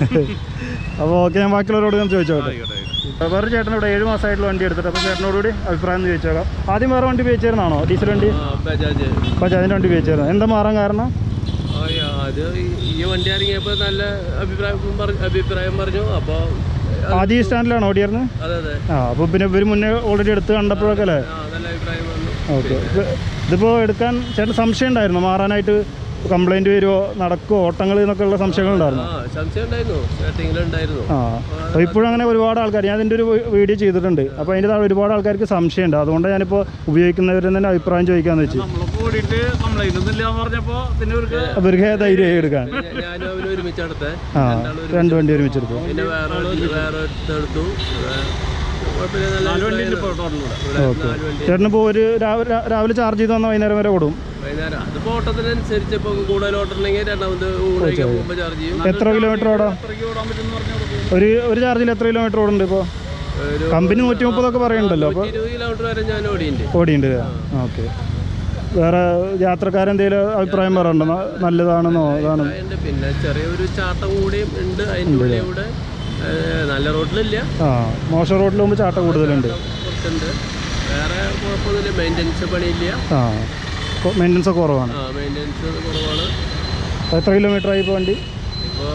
S1: അപ്പോൾ ഓക്കെ ഞാൻ ബാക്കിയുള്ളവരോട് ഞാൻ ചോദിച്ചോട്ടെ
S3: ആയിക്കോട്ടെ ആയിക്കോട്ടെ.
S1: വേറെ ചേട്ടൻ ഇവിടെ ഏഴ് മാസമായിട്ടുള്ള വണ്ടി എടുത്തിട്ട് അപ്പോൾ ചേട്ടനോട് കൂടി അഭിപ്രായം ഒന്ന് ചോദിച്ചേക്കാം ആദ്യം വേറെ വണ്ടി ഉപയോഗിച്ചിരുന്നാണോ ഡീസൽ വണ്ടി
S4: ബജാജ്
S1: ബജാജിൻ്റെ വണ്ടി ഉപയോഗിച്ചിരുന്നു എന്താ മാറാൻ കാരണം
S4: ആ, അത് ഈ- ഈ വണ്ടി ഇറങ്ങിയപ്പോൾ നല്ല അഭിപ്രായം പറഞ്ഞു അഭിപ്രായം പറഞ്ഞു അപ്പോൾ
S1: ആദ്യം ഈ സ്റ്റാൻഡിലാണോ ഓടിയായിരുന്നു
S4: അതെ അതെ
S1: ആ അപ്പോൾ പിന്നെ ഇവർ മുന്നേ ഓൾറെഡി എടുത്ത് കണ്ടപ്പോഴൊക്കെ അല്ലേ
S4: ആ നല്ല അഭിപ്രായം വന്നു
S1: ഓക്കെ ഇതിപ്പോൾ എടുക്കാൻ ചേട്ടൻ സംശയം ഉണ്ടായിരുന്നു മാറാനായിട്ട് കംപ്ലൈൻറ്റ് വരുമോ നടക്കുമോ ഓട്ടങ്ങൾ എന്നൊക്കെ ഉള്ള സംശയങ്ങളുണ്ടായിരുന്നു
S4: ആ സംശയം ഉണ്ടായിരുന്നു സ്റ്റാർട്ടിങ്ങിലുണ്ടായിരുന്നു
S1: ആ അപ്പോൾ ഇപ്പോഴും അങ്ങനെ ഒരുപാട് ആൾക്കാർ ഞാൻ ഇതിൻ്റെ ഒരു വീഡിയോ ചെയ്തിട്ടുണ്ട് അപ്പോൾ അതിൻ്റെ താഴെ ഒരുപാട് ആൾക്കാർക്ക് സംശയമുണ്ട് അതുകൊണ്ട് ഞാനിപ്പോൾ ഉപയോഗിക്കുന്നവരിൽ തന്നെ അഭിപ്രായം ചോദിക്കാമെന്ന് വെച്ച്
S3: നമ്മളിപ്പോ കൂടിയിട്ട് കംപ്ലൈന്റ് ഒന്നും ഇല്ല എന്ന് പറഞ്ഞപ്പോ പിന്നെ ഇവർക്ക്
S1: അവർക്ക് ധൈര്യമായി എടുക്കാൻ
S4: ഞാ- ഞാനും അവനും ഒരുമിച്ച് അടുത്തേ
S1: ആ രണ്ട് വണ്ടി ഒരുമിച്ചെടുത്തു
S4: പിന്നെ വേറെ ഒരു- വേറെ എടുത്തു കുഴപ്പമില്ല നല്ല
S3: നാല് വണ്ടി ഉണ്ട്
S4: അഭിപ്രായം
S3: ഇപ്പോൾ ടോട്ടലിലൂടെ
S4: ഇവിടെ
S1: ഓക്കെ
S4: നാല് വണ്ടി
S1: ചേട്ടനിപ്പോൾ ഒരു രാവിലെ രാവിലെ ചാർജ് ചെയ്ത് വന്നാൽ വൈകുന്നേരം വരെ ഓടും
S4: വൈകുന്നേരം അതിപ്പോൾ ഓട്ടത്തിനനുസരിച്ച് ഇപ്പോൾ കൂടുതൽ ഓട്ടമുണ്ടെങ്കിൽ രണ്ടാമത് ഊണ് കഴിക്കാൻ പോകുമ്പോൾ ചാർജ് ചെയ്യും
S1: എത്ര കിലോമീറ്റർ ഓടാം
S3: അത്രയ്ക്ക് ഓടാൻ പറ്റുമെന്ന് പറഞ്ഞു
S1: ഒരു ഒരു ചാർജിൽ എത്ര കിലോമീറ്റർ ഓടുന്നുണ്ട് ഇപ്പോൾ
S4: ഒരു
S1: കമ്പനി നൂറ്റി മുപ്പതൊക്കെ പറയുന്നുണ്ടല്ലോ അപ്പോൾ
S4: ഇരുപത് കിലോമീറ്റർ വരെ ഞാൻ ഓടിയിട്ടുണ്ട്
S1: ഓടിയുണ്ട് ഓക്കെ വേറെ യാത്രക്കാരെന്തെങ്കിലും അഭിപ്രായം പറയാനുണ്ടോ ന- നല്ലതാണെന്നോ അതാണ്
S4: ഉണ്ട് പിന്നെ ചെറിയൊരു ചാട്ടം കൂടിയും ഉണ്ട് അതിൻ്റെ ഉള്ളിൽ കൂടെ ഏഹ്, നല്ല റോഡിലില്ല
S1: ആ മോശം റോഡിൽ പോകുമ്പോൾ ചാട്ടം കൂടുതലുണ്ട്
S4: കുറച്ചുണ്ട് വേറെ കുഴപ്പമൊന്നുമില്ല മെയിൻ്റെനൻസ് പണിയില്ല
S1: ആ മെയിൻ്റനൻസ് ഒക്കെ കുറവാണ്
S4: ആ മെയിൻ്റെനൻസ് കുറവാണ്
S1: എത്ര കിലോമീറ്റർ ആയി ഇപ്പോൾ വണ്ടി
S4: ഇപ്പോൾ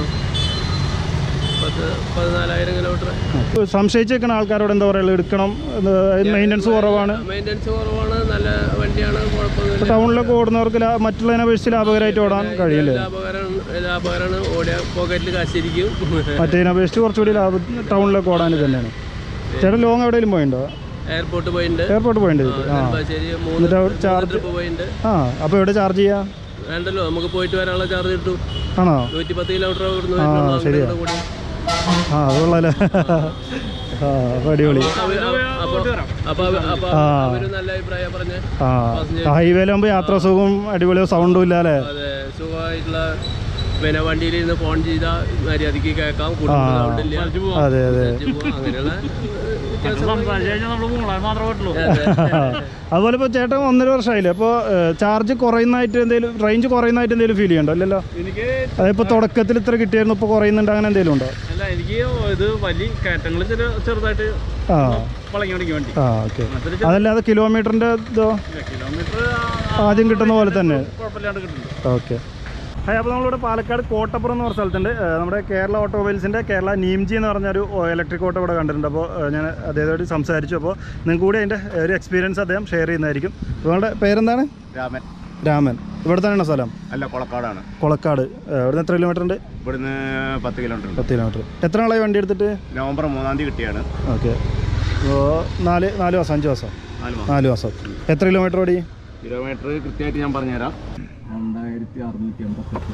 S4: പത്ത് പതിനാലായിരം കിലോമീറ്റർ
S1: സംശയിച്ച് വെക്കുന്ന ആൾക്കാരോട് എന്താ പറയുക എടുക്കണം മെയിൻ്റനൻസ് കുറവാണ്
S4: മെയിൻ്റെനൻസ് കുറവാണ് നല്ല വണ്ടിയാണ്
S1: ഇപ്പോൾ
S4: കുഴപ്പമൊന്നുമില്ല
S1: ടൗണിലൊക്കെ ഓടുന്നവർക്ക് ലാ- മറ്റുള്ളതിനെ അപേക്ഷിച്ച് ലാഭകരമായിട്ട് ഓടാൻ കഴിയില്ലേ
S4: ലാഭകരമാണ് ലാഭകരമാണ് ഓടിയ പോക്കറ്റിൽ കാശിരിക്കും
S1: മറ്റേതിനെ അപേക്ഷിച്ച് കുറച്ചുകൂടി ലാഭ ടൗണിലൊക്കെ ഓടാൻ തന്നെയാണ് ചേട്ടൻ ലോങ് എവിടെയെങ്കിലും പോയിണ്ടോ
S4: എയർപോർട്ട് പോയിട്ടുണ്ട്
S1: എയർപോർട്ട് പോയിണ്ട് ആ
S4: നെടുമ്പാശ്ശേരി മൂന്ന്
S1: എന്നിട്ട് അവിടെ ചാർജ്
S4: ട്രിപ്പ് പോയിട്ടുണ്ട്
S1: ആ അപ്പോൾ എവിടെ ചാർജ് ചെയ്യാം
S4: വേണ്ടല്ലോ നമുക്ക് പോയിട്ട് വരാനുള്ള ചാർജ് കിട്ടും
S1: ആണോ
S4: നൂറ്റി പത്ത് കിലോമീറ്റർ ഇവിടുന്ന്
S1: ആ,
S4: വരുന്നുള്ളൂ. അങ്ങോട്ടും
S1: ശരിയാ.
S4: ഇങ്ങോട്ടും കൂടി
S1: ആ അത് കൊള്ളാലേ ആ അപ്പോൾ അടിപൊളി
S4: അവ- അപ്പൊ അപ്പൊ അവ- അപ്പൊ
S1: ആ.
S4: അവര് നല്ല അഭിപ്രായം പറഞ്ഞ്
S1: ആ ഹൈവേയിലാകുമ്പോൾ യാത്ര സുഖവും അടിപൊളിയോ സൗണ്ടും ഇല്ല അല്ലേ
S4: അതെ സുഖമായിട്ടുള്ള പിന്നെ വണ്ടിയിൽ ഇരുന്ന് ഫോൺ ചെയ്താൽ മര്യാദയ്ക്ക് കേൾക്കാം കുടുംബ സൗണ്ട് ഇല്ല
S1: അതെ അതെ
S4: സംസാരിച്ച് പോവാം. അങ്ങനെയുള്ള
S3: സംസാരിച്ച് കഴിഞ്ഞാൽ നമ്മൾ മൂളാൻ മാത്രമേ പറ്റുള്ളൂ
S1: അതുപോലെ ഇപ്പോൾ ചേട്ടൻ ഒന്നര വർഷമായില്ലേ അപ്പോൾ ചാർജ് കുറയുന്നതായിട്ട് എന്തെങ്കിലും റേഞ്ച് കുറയുന്നതായിട്ട് എന്തെങ്കിലും ഫീൽ ചെയ്യണ്ടോ അല്ലല്ലോ
S3: എനിക്ക്
S1: അതിപ്പോൾ തുടക്കത്തിൽ ഇത്ര കിട്ടിയായിരുന്നു ഇപ്പോൾ കുറയുന്നുണ്ട് അങ്ങനെ എന്തെങ്കിലും ഉണ്ടോ
S3: അല്ല എനിക്ക് ഇത് വലിയ കയറ്റങ്ങൾ ചെറു ചെറുതായിട്ട്
S1: ആ
S3: വളങ്ങി തുടങ്ങി വണ്ടി
S1: ആ ഓക്കെ അതല്ലാതെ കിലോമീറ്ററിൻ്റെ ഇതോ
S3: കിലോമീറ്റർ
S1: ആദ്യം കിട്ടുന്ന പോലെ തന്നെ
S3: കുഴപ്പമില്ലാണ്ട് കിട്ടുന്നുണ്ട്
S1: ഓക്കെ ഹായ് അപ്പോൾ നമ്മളിവിടെ പാലക്കാട് കോട്ടപ്പുറം എന്ന് പറഞ്ഞ സ്ഥലത്തുണ്ട് ഏഹ് നമ്മുടെ കേരള ഓട്ടോമൊബൈൽസിൻ്റെ കേരള നീംജി എന്ന് പറഞ്ഞൊരു ഇലക്ട്രിക് ഓട്ടോ ഇവിടെ കണ്ടിട്ടുണ്ട് അപ്പോൾ ഏഹ് ഞാൻ അദ്ദേഹത്തോട് സംസാരിച്ചു അപ്പോൾ നിങ്ങൾക്ക് കൂടി അതിൻ്റെ ഒരു എക്സ്പീരിയൻസ് അദ്ദേഹം ഷെയർ ചെയ്യുന്നതായിരിക്കും നിങ്ങളുടെ പേരെന്താണ്
S2: രാമൻ
S1: രാമൻ ഇവിടെ തന്നെയാണോ സ്ഥലം
S2: അല്ല കൊളക്കാടാണ്
S1: കൊളക്കാട് ഏഹ് ഇവിടുന്ന് എത്ര കിലോമീറ്റർ ഉണ്ട്
S2: ഇവിടുന്ന് പത്ത് കിലോമീറ്റർ ഉണ്ട്
S1: പത്ത് കിലോമീറ്റർ എത്ര നാളായി വണ്ടി എടുത്തിട്ട്
S2: നവംബർ മൂന്നാം തീയതി കിട്ടിയാണ്
S1: ഓക്കെ അപ്പോൾ നാല് നാല് മാസം അഞ്ച് മാസം
S2: നാല് മാസം
S1: നാല് മാസം എത്ര കിലോമീറ്റർ ഓടി
S2: കിലോമീറ്റർ കൃത്യമായിട്ട് ഞാൻ പറഞ്ഞുതരാം രണ്ടായിരത്തി അറുന്നൂറ്റി അമ്പത്തെട്ട്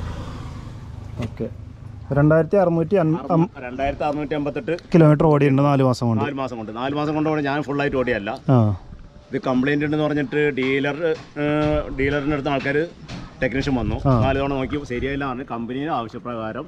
S1: ഓക്കെ രണ്ടായിരത്തി അറുന്നൂറ്റി അൻ-
S2: രണ്ടായിരത്തി അറുന്നൂറ്റി അമ്പത്തെട്ട്
S1: കിലോമീറ്റർ ഓടിയിട്ടുണ്ട് നാല് മാസം കൊണ്ട്
S2: നാല് മാസം കൊണ്ട് നാല് മാസം കൊണ്ട് ഓടി ഞാൻ ഫുള്ളായിട്ട് ഓടിയല്ല
S1: ആ
S2: ഇത് കംപ്ലൈൻറ്റ് ഉണ്ടെന്ന് പറഞ്ഞിട്ട് ഡീലർ ഡീലറിൻ്റെ അടുത്ത് ആൾക്കാർ ടെക്നീഷ്യൻ വന്നു
S1: ആ.
S2: നാല് തവണ നോക്കി ശരിയായില്ല പറഞ്ഞ് കമ്പനിയുടെ ആവശ്യപ്രകാരം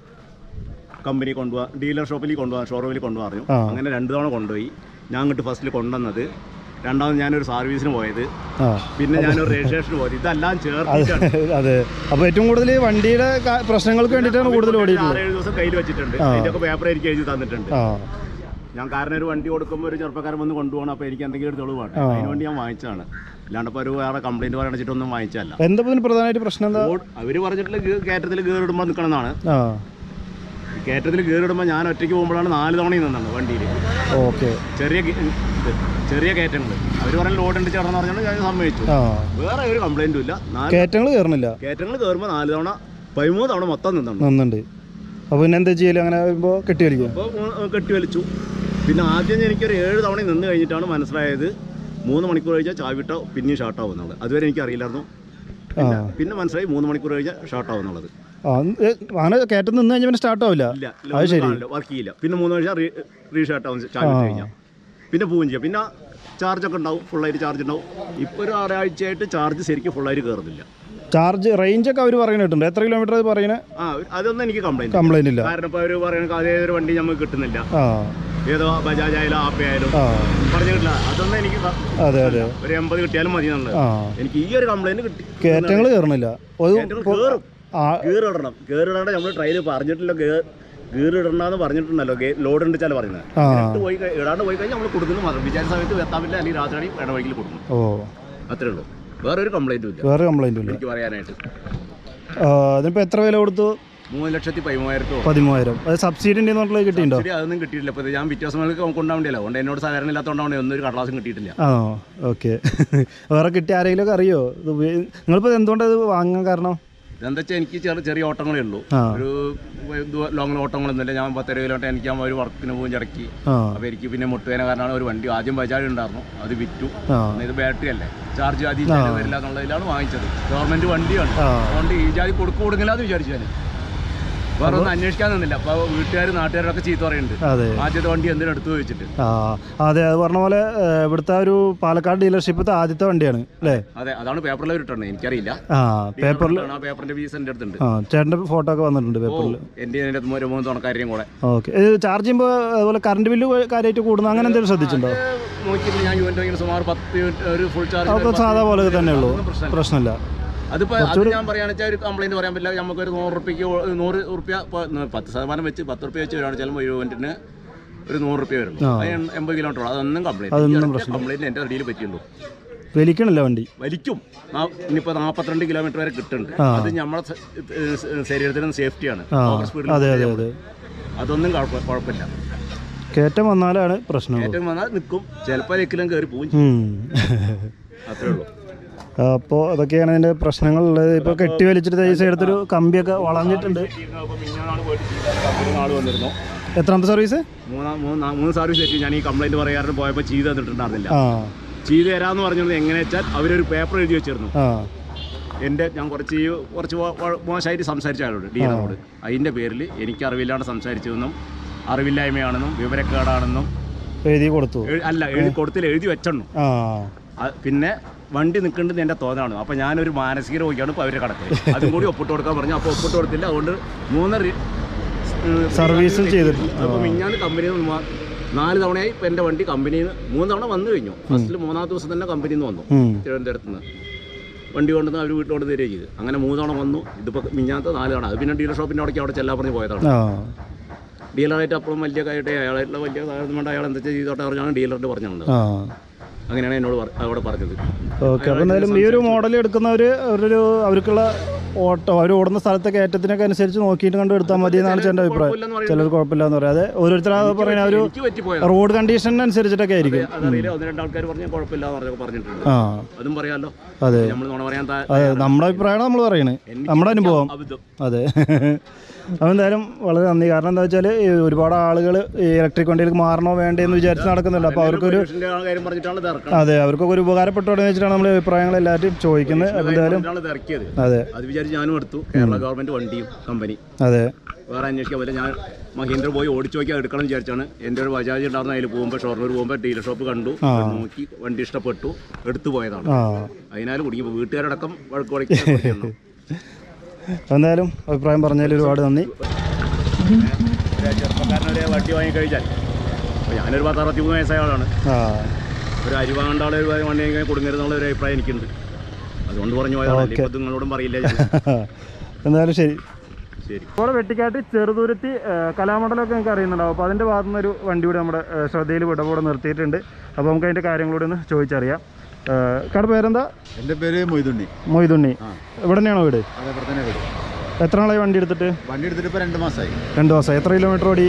S2: കമ്പനി കൊണ്ടുപോകാൻ ഡീലർ ഷോപ്പിൽ കൊണ്ടുപോകാൻ ഷോറൂമിൽ കൊണ്ടുപോകാൻ പറഞ്ഞു
S1: ആ.
S2: അങ്ങനെ രണ്ട് തവണ കൊണ്ടുപോയി ഞാൻ അങ്ങോട്ട് ഫസ്റ്റിൽ കൊണ്ടുവന്നത് രണ്ടാമത് ഞാനൊരു സർവീസിന് പോയത്
S1: ആ
S2: പിന്നെ ഞാനൊരു രജിസ്ട്രേഷന് പോയത് ഇതെല്ലാം ചേർത്തിട്ടാണ്
S1: അതെ അപ്പോൾ ഏറ്റവും കൂടുതൽ വണ്ടിയുടെ കാ- പ്രശ്നങ്ങൾക്ക് വേണ്ടിയിട്ടാണ് കൂടുതൽ ഓടിയിട്ടുള്ളത്
S2: ആറേഴ് ദിവസം കയ്യിൽ വെച്ചിട്ടുണ്ട്
S1: ആ.
S2: അതിൻ്റെയൊക്കെ പേപ്പർ എനിക്ക് എഴുതി തന്നിട്ടുണ്ട്
S1: ആ
S2: ഞാൻ കാരണം ഒരു വണ്ടി കൊടുക്കുമ്പോൾ ഒരു ചെറുപ്പക്കാരൻ വന്ന് കൊണ്ടുപോകണം അപ്പോൾ എനിക്ക് എന്തെങ്കിലും ഒരു തെളിവ് വേണം
S1: ആ.
S2: അതിന് വേണ്ടി ഞാൻ വാങ്ങിച്ചതാണ് അല്ലാണ്ട് ഇപ്പോൾ ഒരു വേറെ കംപ്ലൈൻറ്റ് പറയാൻ വെച്ചിട്ടൊന്നും വാങ്ങിച്ചതല്ല
S1: എന്താ ഇപ്പൊ ഇതിന് പ്രധാനമായിട്ട് പ്രശ്നം എന്താ
S2: അവർ പറഞ്ഞിട്ടുള്ള കയറ്റത്തിൽ കയറിടുമ്പോൾ നിൽക്കണം എന്നാണ്
S1: ആ
S2: കയറ്റത്തിൽ കയറിടുമ്പോൾ ഞാൻ ഒറ്റയ്ക്ക് പോകുമ്പോഴാണ് നാല് തവണയും നിന്നത് വണ്ടിയിൽ
S1: ഓക്കെ
S2: ചെറിയ ഗ- ഇത് ചെറിയ കയറ്റങ്ങൾ അവർ പറഞ്ഞ ലോഡ് ഉണ്ട് ചേർന്ന് പറഞ്ഞാൽ ഞാൻ സമ്മതിച്ചു
S1: ആ
S2: വേറെ ഒരു കംപ്ലൈൻറ്റും ഇല്ല നാല്
S1: കയറ്റങ്ങൾ കയറണില്ല
S2: കയറ്റങ്ങൾ കയറുമ്പോൾ നാല് തവണ പതിമൂന്ന് തവണ മൊത്തം നിന്നുണ്ട്
S1: നിന്നുണ്ട് അപ്പോൾ പിന്നെ എന്താ ചെയ്യല് അങ്ങനെ വരുമ്പോൾ കെട്ടി വലിക്കും
S2: അപ്പോൾ കെട്ടിവലിച്ചു പിന്നെ ആദ്യം എനിക്കൊരു ഏഴ് തവണ നിന്ന് കഴിഞ്ഞിട്ടാണ് മനസ്സിലായത് മൂന്ന് മണിക്കൂർ കഴിഞ്ഞാൽ ചാവിട്ട പിന്നെയും ഷാർട്ട് ആവുന്നുള്ളത് അതുവരെ എനിക്ക് അറിയില്ലായിരുന്നു
S1: ആ
S2: പിന്നെ മനസ്സിലായി മൂന്ന് മണിക്കൂർ കഴിഞ്ഞാൽ ഷാർട്ട് ആവുന്നുള്ളത്
S1: ആ ഏ, അങ്ങനെ കയറ്റം നിന്ന് കഴിഞ്ഞാൽ പിന്നെ സ്റ്റാർട്ട് ആവില്ല
S2: ഇല്ല
S1: അത് ശരി
S2: വർക്ക് ചെയ്യില്ല പിന്നെ മൂന്ന് കഴിഞ്ഞാൽ റീ റീഷാർട്ട് ആവും ചാവിട്ട് കഴിഞ്ഞാൽ പിന്നെ പോവുകയും ചെയ്യാം പിന്നെ ചാർജൊക്കെ ഉണ്ടാവും ഫുള്ളായിട്ട് ചാർജ് ഉണ്ടാവും ഇപ്പോൾ ഒരു ഒരാഴ്ചയായിട്ട് ചാർജ് ശരിക്കും ഫുള്ളായിട്ട് കയറുന്നില്ല
S1: ചാർജ് റേഞ്ച് ഒക്കെ അവർ പറയുന്നുണ്ട് എത്ര കിലോമീറ്റർ അത് പറയുന്നത്
S2: ആ അതൊന്നും എനിക്ക് കംപ്ലൈൻറ്റ്
S1: കംപ്ലൈന്റ് ഇല്ല
S2: കാരണം ഇപ്പോൾ അവർ പറയുന്നത് അതേ ഒരു വണ്ടി നമുക്ക് കിട്ടുന്നില്ല
S1: ആ
S2: ഏതോ ബജാജ് ആയാലും ആപ്പ ആയാലും
S1: ആ
S2: പറഞ്ഞിട്ടില്ല അതൊന്നും എനിക്ക് ക-
S1: അതെ അതെ
S2: ഒരു എൺപത് കിട്ടിയാലും മതി എന്നുള്ളത്
S1: ആ
S2: എനിക്ക് ഈ ഒരു കംപ്ലൈന്റ് കിട്ടി
S1: കയറ്റങ്ങൾ കയറണില്ല ഒരു
S2: കയറ്റങ്ങൾ കയറും
S1: ആ
S2: ഗീറിടണം ഗീറിടാണ്ട് നമ്മൾ ട്രെയിനിൽ പറഞ്ഞിട്ടില്ല ഗീറിടണ്ടെന്ന് പറഞ്ഞിട്ടുണ്ടല്ലോ ലോഡ് ഉണ്ട് ചില പറയുന്നത്
S1: ആ
S2: ഇട്ട് പോയി കഴി- ഇടാണ്ട് പോയി കഴിഞ്ഞാൽ നമ്മൾ കൊടുക്കുന്നു മാത്രം വിചാരിച്ച സമയത്ത് എത്താൻ പറ്റില്ല അല്ലെങ്കിൽ രാത്രി ഇടവഴിയിൽ കൊടുക്കും
S1: ഓ
S2: അത്രേ ഉള്ളൂ വേറെ ഒരു കംപ്ലൈന്റും ഇല്ല
S1: വേറെ കംപ്ലൈന്റും ഇല്ല
S2: എനിക്ക് പറയാനായിട്ട്
S1: ആ, അതിനിപ്പോൾ എത്ര വില കൊടുത്തു
S2: മൂന്ന് ലക്ഷത്തി പതിമൂവായിരത്തോ
S1: പതിമൂവായിരം അത് സബ്സിഡി ഉണ്ടെന്ന് പറഞ്ഞിട്ടുള്ളത് കിട്ടിയിട്ടുണ്ടോ
S2: ശരി അതൊന്നും കിട്ടിയിട്ടില്ല ഇപ്പോൾ ഞാൻ വ്യത്യാസങ്ങൾക്ക് കൊണ്ടുപോകേണ്ടിയല്ല അതുകൊണ്ട് എന്നോട് സഹകരണം ഇല്ലാത്തതുകൊണ്ടാണ് ഒന്നും ഒരു കടലാസും കിട്ടിയിട്ടില്ല
S1: ആ ഓക്കെ വേറെ കിട്ടിയ ആരെങ്കിലും ഒക്കെ അറിയോ ഇത് ഉപയോഗി- നിങ്ങളിപ്പോൾ എന്തുകൊണ്ടാണ് ഇത് വാങ്ങാൻ കാരണം
S2: ഇതെന്താ വെച്ചാൽ എനിക്ക് ചെറിയ ചെറിയ ഓട്ടങ്ങളേ ഉള്ളൂ
S1: ആ
S2: ഒരു ലോങ് ഓട്ടങ്ങളൊന്നുമില്ല ഞാൻ പത്തര കിലോമീറ്റർ എനിക്ക് ആ ഒരു വർക്കിന് പോകും ചടക്കി
S1: ആ
S2: അപ്പോൾ എനിക്ക് പിന്നെ മുട്ടുവേന കാരണമാണ് ഒരു വണ്ടി ആദ്യം ബജാജ് ഉണ്ടായിരുന്നു അത് വിറ്റു
S1: ആ
S2: പിന്നെ ഇത് ബാറ്ററി അല്ലേ ചാർജ് ആദ്യം ചെലവ് വരില്ല എന്നുള്ളതിലാണ് വാങ്ങിച്ചത് ഗവൺമെന്റ് വണ്ടിയാണ്
S1: ആ
S2: അതുകൊണ്ട് ഈ ജാതി കൊടുക്കു കൊടുക്കില്ല എന്ന് വിചാരിച്ചു ഞാൻ വേറെ ഒന്നും അന്വേഷിക്കാൻ നിന്നില്ല അപ്പോൾ വീട്ടുകാർ നാട്ടുകാരൊക്കെ ചീത്ത പറയുന്നുണ്ട്
S1: അതെ
S2: ആദ്യത്തെ വണ്ടി എന്തിനും എടുത്തു വെച്ചിട്ട്
S1: ആ അതെ അത് പറഞ്ഞ പോലെ ഏ, ഇവിടുത്തെ ഒരു പാലക്കാട് ഡീലർഷിപ്പത്തെ ആദ്യത്തെ വണ്ടിയാണ് അല്ലേ
S2: അതെ അതാണ് പേപ്പറിൽ ഇട്ടുണ്ട് എനിക്കറിയില്ല
S1: ആ പേപ്പറിൽ
S2: ആ പേപ്പറിന്റെ പീസ് എൻ്റെ അടുത്തുണ്ട്
S1: ആ ചേട്ടൻ്റെ ഫോട്ടോ ഒക്കെ വന്നിട്ടുണ്ട്
S2: ഓ
S1: പേപ്പറിൽ
S2: എൻ്റെ അതിൻ്റെ അടുത്ത് ഒരു മൂന്ന് തുണക്കാരെയും കൂടെ
S1: ഓക്കെ ഇത് ചാർജ് ചെയ്യുമ്പോൾ അതുപോലെ കറണ്ട് ബില്ല് കാര്യമായിട്ട് കൂടുന്നു അങ്ങനെ എന്തെങ്കിലും ശ്രദ്ധിച്ചിട്ടുണ്ടോ
S2: നോക്കിയിട്ട് ഞാൻ യൂണിറ്റ് ഇങ്ങനെ സുമാർ പത്ത് യൂണിറ്റ് ഒരു ഫുൾ ചാർജ്
S1: അതൊക്കെ സാധാ പോലെ തന്നെ ഉള്ളൂ
S2: പ്രശ്നമില്ല
S1: പ്രശ്നമില്ല
S2: അതിപ്പോ അത് ഞാൻ പറയാന്ന് വെച്ചാൽ ഒരു കംപ്ലൈന്റ് പറയാൻ പറ്റില്ല നമുക്ക് ഒരു നൂറ് റുപ്യക്ക് നൂറ് റുപ്യ പത്ത് ശതമാനം വെച്ച് പത്ത് റുപ്യ വെച്ച് വരികയാണ് ചിലപ്പോൾ ഒരു യൂണിറ്റിന് ഒരു നൂറ് റുപ്യ വരുള്ളൂ
S1: ആ.
S2: അത് എൺ- എൺപത് കിലോമീറ്റർ അതൊന്നും
S1: അതൊന്നും
S2: കംപ്ലൈന്റ് കംപ്ലൈന്റ് എൻ്റെ അടിയിൽ പറ്റിയുള്ളൂ
S1: വലിക്കണില്ല വണ്ടി
S2: വലിക്കും നാ- ഇനിയിപ്പോ നാൽപ്പത്തിരണ്ട് കിലോമീറ്റർ വരെ കിട്ടുന്നുണ്ട്
S1: ആ.
S2: അത് നമ്മുടെ സ- ഏഹ് സ് ശരീരത്തിന് സേഫ്റ്റിയാണ്
S1: ആ
S2: ഓവർ സ്പീഡിൽ
S1: അതെ അതെ അതെ
S2: അതൊന്നും കുഴപ്പ- കുഴപ്പമില്ല
S1: കയറ്റം വന്നാലാണ് പ്രശ്നം
S2: ഏറ്റവും വന്നാൽ നിൽക്കും ചിലപ്പോൾ ലെക്കിലും കയറി പോകും ചെയ്യും.
S1: ഉം.
S2: അത്രേ ഉള്ളൂ
S1: അപ്പോൾ അതൊക്കെയാണ് അതിൻ്റെ പ്രശ്നങ്ങളുള്ളത് ഇപ്പോൾ കെട്ടി വലിച്ചിട്ട് ഈ സൈഡത്തൊരു കമ്പിയൊക്കെ വളഞ്ഞിട്ടുണ്ട്
S2: അപ്പോൾ മിഞ്ഞാന്നാണ് പോയിട്ട് ചെയ്തത്. ആള് വന്നിരുന്നു
S1: എത്രാമത്തെ സർവീസ്
S2: മൂന്നാം മൂന്ന് മൂന്ന് സർവീസ് എത്തി ഞാൻ ഈ കംപ്ലൈന്റ് പറയാറുണ്ട് പോയപ്പോൾ ചെയ്ത് തന്നിട്ടുണ്ടായിരുന്നില്ല
S1: ആ
S2: ചെയ്തു തരാമെന്ന് പറഞ്ഞത് എങ്ങനെ വെച്ചാൽ അവരൊരു പേപ്പർ എഴുതി വെച്ചിരുന്നു
S1: ആ
S2: എൻ്റെ ഞാൻ കുറച്ച് ഈ കുറച്ച് മോ- മോ- മോശമായിട്ട് സംസാരിച്ച ആളോട് ഡീലറോട് അതിൻ്റെ പേരിൽ എനിക്ക് അറിവില്ലാണ്ട് സംസാരിച്ചതെന്നും അറിവില്ലായ്മയാണെന്നും വിവരക്കേടാണെന്നും
S1: എഴുതി കൊടുത്തു
S2: എഴു- അല്ല എഴുതി കൊടുത്തിൽ എഴുതി വെച്ചെണ്ണു
S1: ആ
S5: ആ, പിന്നെ വണ്ടി നിൽക്കേണ്ടത് എൻ്റെ തോന്നലാണ് അപ്പോൾ ഞാനൊരു മാനസിക രോഗിയാണ് ഇപ്പോൾ അവരെ കടക്കുന്നത് അതും കൂടി ഒപ്പിട്ട് കൊടുക്കാൻ പറഞ്ഞു അപ്പോൾ ഒപ്പിട്ട് കൊടുത്തില്ല അതുകൊണ്ട് മൂന്ന് റി- ഏഹ്
S1: സർവീസും ചെയ്തിട്ടില്ല.
S5: അപ്പോൾ മിഞ്ഞാന്ന് കമ്പനിയിൽ നിന്ന് വാ- നാല് തവണയായി ഇപ്പോൾ എൻ്റെ വണ്ടി കമ്പനിയിൽ നിന്ന് മൂന്ന് തവണ വന്നു കഴിഞ്ഞു ഫസ്റ്റിൽ മൂന്നാമത്തെ ദിവസം തന്നെ കമ്പനിയിൽ നിന്ന് വന്നു
S1: ഉം.
S5: തിരുവനന്തപുരത്ത് നിന്ന് വണ്ടി കൊണ്ടുവന്ന് അവർ വീട്ടിലോട്ട് തരികയും ചെയ്ത് അങ്ങനെ മൂന്ന് തവണ വന്നു ഇതിപ്പോൾ മിഞ്ഞാത്ത നാല് തവണ അത് പിന്നെ ഡീലർ ഷോപ്പിൻ്റെ അവിടേക്ക് അവിടെ ചെല്ലാൻ പറഞ്ഞ് പോയതാണ്
S1: ആ
S5: ഡീലറായിട്ട് അപ്പോഴും വലിയ കാര്യമായിട്ട് അയാളായിട്ടുള്ള വലിയ കാര്യം വേണ്ട അയാൾ എന്താ ചെയ്തോട്ടെ പറഞ്ഞാണ് ഡീലറിൻ്റെ പറഞ്ഞത്
S1: ആ
S5: അങ്ങനെയാണ് എന്നോട് പറ- അവിടെ പറഞ്ഞത്
S1: ഓക്കെ അപ്പോൾ എന്തായാലും ഈ ഒരു മോഡൽ എടുക്കുന്നവർ അവരൊരു അവർക്കുള്ള ഓട്ടോ അവർ ഓടുന്ന സ്ഥലത്തെ കയറ്റത്തിനൊക്കെ അനുസരിച്ച് നോക്കിയിട്ട് കണ്ട് എടുത്താൽ മതി എന്നാണ് എൻ്റെ അഭിപ്രായം
S5: കുഴപ്പമില്ലെന്ന് പറയുന്നത്.
S1: ചിലർ കുഴപ്പമില്ല എന്ന് പറയാം അതെ ഓരോരുത്തർ പറയുന്ന ഒരു
S5: എനിക്ക് പറ്റിപ്പോയത്
S1: റോഡ് കണ്ടീഷനനുസരിച്ചിട്ടൊക്കെ ആയിരിക്കും
S5: അതറിയില്ല ഒന്ന് രണ്ട് ആൾക്കാർ പറഞ്ഞാൽ കുഴപ്പമില്ല എന്ന് പറഞ്ഞൊക്കെ പറഞ്ഞിട്ടുണ്ട്
S1: ആ
S5: അതും പറയാമല്ലോ
S1: അതെ
S5: നമ്മൾ നുണ പറയാൻ താ-
S1: അതെ നമ്മുടെ അഭിപ്രായമാണ് നമ്മൾ പറയണത്
S5: എനിക്ക്
S1: നമ്മുടെ അനുഭവം
S5: അബദ്ധം
S1: അതെ അപ്പോൾ എന്തായാലും വളരെ നന്ദി കാരണം എന്താ വെച്ചാൽ ഒരുപാട് ആളുകൾ ഈ ഇലക്ട്രിക് വണ്ടിയിലേക്ക് മാറണോ വേണ്ടേ എന്ന് വിചാരിച്ച് നടക്കുന്നുണ്ട് അപ്പോൾ അവർക്കൊരു
S5: പൊല്യൂഷന്റെ ആ കാര്യം പറഞ്ഞിട്ടാണ് ഇത് ഇറക്കണം
S1: അതെ അവർക്കൊക്കെ ഒരു ഉപകാരപ്പെട്ടോടെന്ന് വെച്ചിട്ടാണ് നമ്മൾ അഭിപ്രായങ്ങൾ എല്ലാവരും ചോദിക്കുന്നത് അപ്പോൾ എന്തായാലും
S5: പറഞ്ഞിട്ടാണ് ഇത് ഇറക്കിയത്
S1: അതെ
S5: അത് വിചാരിച്ച് ഞാനും എടുത്തു കേരള ഗവൺമെന്റ് വണ്ടിയും കമ്പനി
S1: അതെ
S5: വേറെ അന്വേഷിക്കാൻ പറ്റില്ല ഞാൻ മഹീന്ദ്ര പോയി ഓടിച്ചു നോക്കി എടുക്കണം എന്ന് വിചാരിച്ചാണ് എൻ്റെ ഒരു ബജാജ് ഉണ്ടായിരുന്ന അതിൽ പോകുമ്പോൾ ഷൊർണൂർ പോകുമ്പോൾ ഡീലർ ഷോപ്പ് കണ്ടു നോക്കി വണ്ടി ഇഷ്ടപ്പെട്ടു എടുത്തു പോയതാണ്
S1: ആ
S5: അതിനാൽ കുടുങ്ങി വീട്ടുകാരടക്കം വഴക്ക് കൊടുക്കുന്നു
S1: എന്തായാലും അഭിപ്രായം പറഞ്ഞതിൽ ഒരുപാട് നന്ദി
S5: ചെറുപ്പക്കാരനൊരു വണ്ടി വാങ്ങിക്കഴിഞ്ഞാൽ അപ്പോൾ ഞാനൊരു പത്ത് അറുപത്തി മൂന്ന് വയസ്സായ ആളാണ്
S1: ആ
S5: ഒരു അരി വാങ്ങേണ്ട ആളെ ഒരു വണ്ടി വാങ്ങി കൊടുങ്ങരുതെന്നുള്ള ഒരു അഭിപ്രായം എനിക്കുണ്ട് അതുകൊണ്ട് പറഞ്ഞു പോയതാണ് ഇപ്പോൾ നിങ്ങളോടും പറയില്ല ഞാൻ.
S1: എന്തായാലും ശരി
S5: ശരി
S1: ഇവിടെ വെട്ടിക്കാട്ട് ചെറുതുരുത്തി കലാമണ്ഡലമൊക്കെ നിങ്ങൾക്ക് അറിയുന്നുണ്ടാവും അപ്പോൾ അതിൻ്റെ ഭാഗത്തു നിന്ന് ഒരു വണ്ടി കൂടി നമ്മുടെ ഏഹ്, ശ്രദ്ധയിൽ വിടവോടെ നിർത്തിയിട്ടുണ്ട് അപ്പോൾ നമുക്ക് അതിൻ്റെ കാര്യങ്ങളൂടെ ഒന്ന് ചോദിച്ചറിയാം ഏഹ്, കട പേരെന്താ
S6: എൻ്റെ പേര് മൊയ്തുണ്ണി
S1: മൊയ്തുണ്ണി ഇവിടെ തന്നെയാണോ വീട്
S6: അതേപോലെ തന്നെ വീട്
S1: എത്ര നാളായി വണ്ടി എടുത്തിട്ട്
S6: വണ്ടി എടുത്തിട്ട് ഇപ്പോൾ രണ്ട് മാസമായി
S1: രണ്ട് മാസം എത്ര കിലോമീറ്റർ ഓടി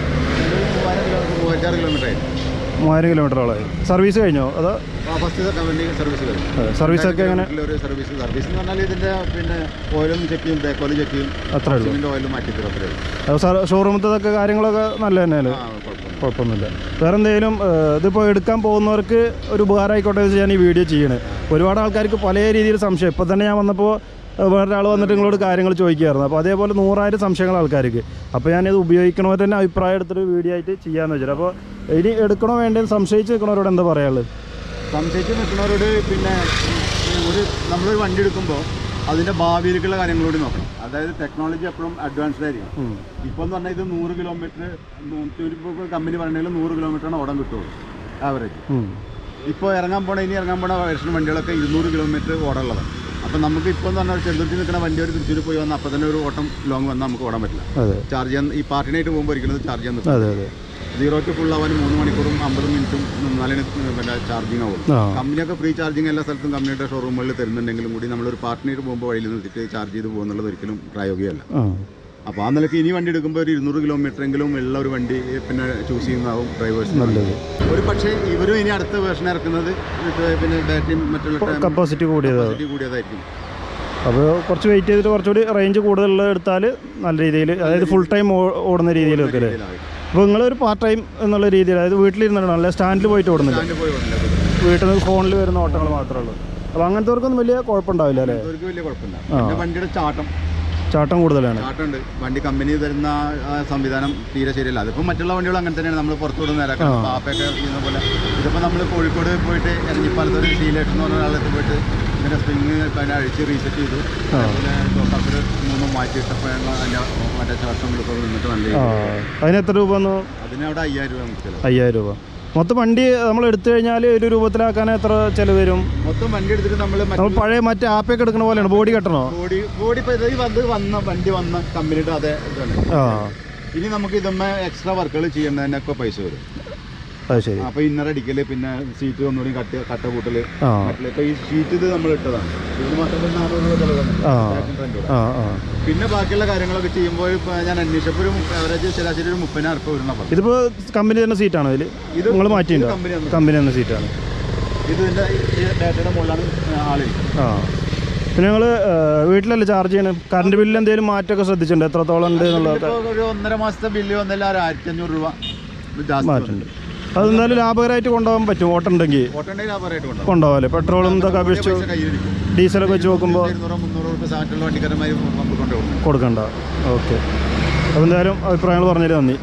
S6: മൂവായിരം കിലോമീറ്റർ മൂവായിരത്താറ് കിലോമീറ്റർ ആയി
S1: മൂവായിരം കിലോമീറ്ററോളായി സർവീസ് കഴിഞ്ഞോ അതോ
S6: ആ ഫസ്റ്റ് വണ്ടി സർവീസ് കഴിഞ്ഞു
S1: അതെ, സർവീസൊക്കെ എങ്ങനെ
S6: ഒരു സർവീസ് സർവീസ് എന്ന് പറഞ്ഞാൽ ഇതിൻ്റെ പിന്നെ ഓയിലും ചെക്ക് ചെയ്യും ബ്രേക്ക് ഓയിൽ ചെക്ക് ചെയ്യും
S1: അത്രേ ഉള്ളൂ
S6: ഇതിൻ്റെ ഓയിലും മാറ്റി തരും അത്രേ ഉള്ളൂ
S1: അത് സാർ ഷോറൂമത്തതൊക്കെ കാര്യങ്ങളൊക്കെ നല്ല തന്നെയല്ലേ
S6: ആ കുഴപ്പമില്ല
S1: കുഴപ്പമൊന്നുമില്ല വേറെ എന്തെങ്കിലും ഏഹ്, ഇതിപ്പോൾ എടുക്കാൻ പോകുന്നവർക്ക് ഒരു ഉപകാരമായിക്കോട്ടെ എന്ന് ഞാൻ ഈ വീഡിയോ ചെയ്യണേ ഒരുപാട് ആൾക്കാർക്ക് പല രീതിയിൽ സംശയം ഇപ്പോൾ തന്നെ ഞാൻ വന്നപ്പോൾ ഏഹ്, വേറൊരാൾ വന്നിട്ട് നിങ്ങളോട് കാര്യങ്ങൾ ചോദിക്കുമായിരുന്നു അപ്പോൾ അതേപോലെ നൂറായിരം സംശയങ്ങൾ ആൾക്കാർക്ക് അപ്പോൾ ഞാനിത് ഉപയോഗിക്കണവർ തന്നെ അഭിപ്രായം എടുത്തിട്ട് വീഡിയോ ആയിട്ട് ചെയ്യാമെന്ന് വെച്ചിട്ട് അപ്പോൾ ഇനി എടുക്കണോ വേണ്ടതെന്ന് സംശയിച്ച് നിൽക്കണവരോട് എന്താ പറയാനുള്ളത്
S6: സംശയിച്ച് നിൽക്കുന്നവരോട് പിന്നെ ഒരു നമ്മളൊരു വണ്ടി എടുക്കുമ്പോൾ അതിൻ്റെ ഭാവിയിലേക്കുള്ള കാര്യങ്ങളോട് നോക്കണം അതായത് ടെക്നോളജി എപ്പോഴും അഡ്വാൻസ്ഡ് ആയിരിക്കും ഇപ്പോൾ എന്ന് പറഞ്ഞാൽ ഇത് നൂറ് കിലോമീറ്റർ നൂറ്റി കമ്പനി പറഞ്ഞാൽ നൂറ് കിലോമീറ്ററാണ് ഓടാൻ കിട്ടുള്ളൂ ആവറേജ്
S1: ഉം.
S6: ഇപ്പോൾ ഇറങ്ങാൻ പോണ ഇനി ഇറങ്ങാൻ പോണ വേർഷൻ വണ്ടികളൊക്കെ ഇരുന്നൂറ് കിലോമീറ്റർ ഓടാനുള്ളതാണ് അപ്പം നമുക്ക് ഇപ്പോൾ എന്ന് പറഞ്ഞാൽ ചെറുതുരുത്തി നിൽക്കുന്ന വണ്ടി ഒരു തൃശ്ശൂർ പോയി വന്നാൽ അപ്പോൾ തന്നെ ഒരു ഓട്ടം ലോങ് വന്നാൽ നമുക്ക് ഓടാൻ പറ്റില്ല
S1: അതെ
S6: ചാർജ് ചെയ്യാൻ ഈ പാർട്ടിനായിട്ട് പോകുമ്പോൾ ഒരിക്കലും ചാർജ് ചെയ്യാൻ നിൽക്കും
S1: അതെ അതെ
S6: സീറോ ടു ഫുൾ ആവാൻ മൂന്ന് മണിക്കൂറും അമ്പത് മിനിറ്റും നാലിന് പിന്നെ ചാർജിങ് ആവും
S1: ആ
S6: കമ്പനിയൊക്കെ ഫ്രീ ചാർജിങ് എല്ലാ സ്ഥലത്തും കമ്പനിയുടെ ഷോറൂമുകളിൽ തരുന്നുണ്ടെങ്കിലും കൂടി നമ്മളൊരു പാർട്ടിനായിട്ട് പോകുമ്പോൾ വഴിയിൽ നിർത്തിയിട്ട് ചാർജ് ചെയ്ത് പോകുന്നുള്ളത് ഒരിക്കലും പ്രായോഗികമല്ല
S1: ആ
S6: അപ്പോൾ ആ നിലയ്ക്ക് ഇനി വണ്ടി എടുക്കുമ്പോൾ ഒരു ഇരുന്നൂറ് കിലോമീറ്റർ എങ്കിലും ഉള്ള ഒരു വണ്ടി പിന്നെ ചൂസ് ചെയ്യുന്നതാവും ഡ്രൈവേഴ്സ്
S1: നല്ലത്
S6: ഒരു പക്ഷേ ഇവരും ഇനി അടുത്ത വേർഷൻ ഇറക്കുന്നത് ഇത് പിന്നെ ബാറ്ററിയും മറ്റുള്ള
S1: കപ്പാസിറ്റി കൂടിയതാണ്
S6: കപ്പാസിറ്റി കൂടിയതായിരിക്കും
S1: അപ്പോൾ കുറച്ച് വെയിറ്റ് ചെയ്തിട്ട് കുറച്ചുകൂടി റേഞ്ച് കൂടുതലുള്ള എടുത്താൽ നല്ല രീതിയിൽ അതായത് ഫുൾ ടൈം ഓടുന്ന രീതിയിലൊക്കെ അല്ലേ അപ്പോൾ നിങ്ങളൊരു പാർട്ട് ടൈം എന്നുള്ള രീതിയിൽ അതായത് വീട്ടിലിരുന്നിട്ടാണ് അല്ലെ സ്റ്റാൻഡിൽ പോയിട്ട് ഓടുന്നില്ല
S6: സ്റ്റാൻഡ് പോയി വന്നില്ല
S1: വീട്ടിൽ നിന്ന് ഫോണിൽ വരുന്ന ഓട്ടങ്ങൾ മാത്രമേ ഉള്ളൂ അപ്പോൾ അങ്ങനത്തെവർക്കൊന്നും വലിയ കുഴപ്പമുണ്ടാവില്ല അല്ലേ
S6: അവർക്ക് വലിയ കുഴപ്പമില്ല പിന്നെ വണ്ടിയുടെ ചാട്ടം
S1: ചാട്ടം കൂടുതലാണ്
S6: ചാട്ടമുണ്ട് വണ്ടി കമ്പനി തരുന്ന ആ സംവിധാനം തീരെ ശരിയല്ല അതിപ്പോൾ മറ്റുള്ള വണ്ടികൾ അങ്ങനെ തന്നെയാണ് നമ്മൾ പുറത്തുകൂടെ നേരാക്കണം പാപ്പയൊക്കെ ചെയ്യുന്ന പോലെ ഇതിപ്പോൾ നമ്മൾ കോഴിക്കോട് പോയിട്ട് എരഞ്ഞിപ്പാലത്ത് ഒരു സീലേഷൻ എന്ന് പറഞ്ഞ ആളത്ത് പോയിട്ട് ഇങ്ങനെ സ്പ്രിങ് പിന്നെ അഴിച്ച് റീസെറ്റ് ചെയ്തു അതുപോലെ ടോക്കപ്പിൽ മൂന്നും മാറ്റിയിട്ടപ്പോഴാണ് അതിൻ്റെ മറ്റേ ചാട്ടം കൊടുക്കുക നിന്നിട്ട് നല്ല
S1: ആ അതിന് എത്ര രൂപ വന്നു
S6: അതിന് അവിടെ അയ്യായിരം രൂപ നമുക്ക് ചിലവ്
S1: അയ്യായിരം രൂപ മൊത്തം വണ്ടി നമ്മൾ എടുത്തു കഴിഞ്ഞാൽ ഒരു രൂപത്തിലാക്കാൻ എത്ര ചിലവ് വരും
S6: മൊത്തം വണ്ടി എടുത്തിട്ട് നമ്മൾ
S1: നമ്മൾ പഴയ മറ്റേ ആപ്പൊക്കെ എടുക്കുന്ന പോലെയാണ് ബോഡി കെട്ടണോ
S6: ബോഡി ബോഡി ഇപ്പോൾ ഇത് വന്ന് വന്ന വണ്ടി വന്ന കമ്പനിയുടെ അതേ ഇതാണ്
S1: ആ
S6: ഇനി നമുക്ക് ഇതുമ്മേ എക്സ്ട്രാ വർക്കുകൾ ചെയ്യേണ്ടതിനൊക്കെ പൈസ വരും
S1: അത് ശരി
S6: അപ്പൊ ഇന്നർ അടിക്കല് പിന്നെ സീറ്റ് ഒന്നുകൂടി കട്ട് കട്ട കൂട്ടല്
S1: ആ
S6: മറ്റുള്ള ഇപ്പൊ ഈ ഷീറ്റ് ഇത് നമ്മൾ ഇട്ടതാണ് ഇതിന് മാത്രം തന്നെ നാനൂറ് രൂപ ചെലവ് വന്നു.
S1: ആ.
S6: Back and front കൂടെ.
S1: ആ ആ
S6: പിന്നെ ബാക്കിയുള്ള കാര്യങ്ങളൊക്കെ ചെയ്യുമ്പോൾ ഇപ്പൊ ഞാൻ അന്വേഷിച്ചപ്പോൾ ഒരു ആവറേജ് ശരാശരി ഒരു മുപ്പതിനായിരം ഉറുപ്പ വരുന്ന പറഞ്ഞു
S1: ഇതിപ്പോൾ കമ്പനി തന്നെ സീറ്റാണോ ഇതിൽ
S6: ഇത്
S1: നിങ്ങൾ മാറ്റിയിട്ടുണ്ടോ
S6: ഇത് company തന്നെ.
S1: കമ്പനി തന്നെ സീറ്റാണ്
S6: ഇത് ഇതിന്റെ ഈ ഡാറ്റയുടെ മുകളിലാണ് ആളിരിക്കും
S1: ആ പിന്നെ ഞങ്ങൾ വീട്ടിലല്ലേ ചാർജ് ചെയ്യണം കറണ്ട് ബില്ലിൽ എന്തെങ്കിലും മാറ്റമൊക്കെ ശ്രദ്ധിച്ചിട്ടുണ്ട് എത്രത്തോളം ഉണ്ട് എന്നുള്ളതൊക്കെ
S6: ഇതിപ്പോ ഒരു ഒന്നര മാസത്തെ ബില്ല് വന്നല്ല ഒരു ആയിരത്തി അഞ്ഞൂറ് രൂപ ജാസ്തി
S1: മാറ്റുണ്ട് അതെന്തായാലും ലാഭകരമായിട്ട് കൊണ്ടുപോകാൻ പറ്റും ഓട്ടം ഉണ്ടെങ്കിൽ
S6: ഓട്ടോണ്ടേ ലാഭമായിട്ട് കൊണ്ടുപോകും
S1: കൊണ്ടുപോകാല്ലേ പെട്രോളും ഇതൊക്കെ അപേക്ഷിച്ച്
S6: പൈസ കയ്യിലിരിക്കും
S1: ഡീസലൊക്കെ വെച്ച് നോക്കുമ്പോൾ
S6: ഇരുന്നൂറോ മുന്നൂറോ രൂപ സാറ്റുള്ള വണ്ടിക്കാരന്മാർ പമ്പ് കൊണ്ടുപോകും
S1: കൊടുക്കണ്ട ഓക്കെ അപ്പോൾ എന്തായാലും അഭിപ്രായങ്ങൾ പറഞ്ഞതിൽ നന്ദി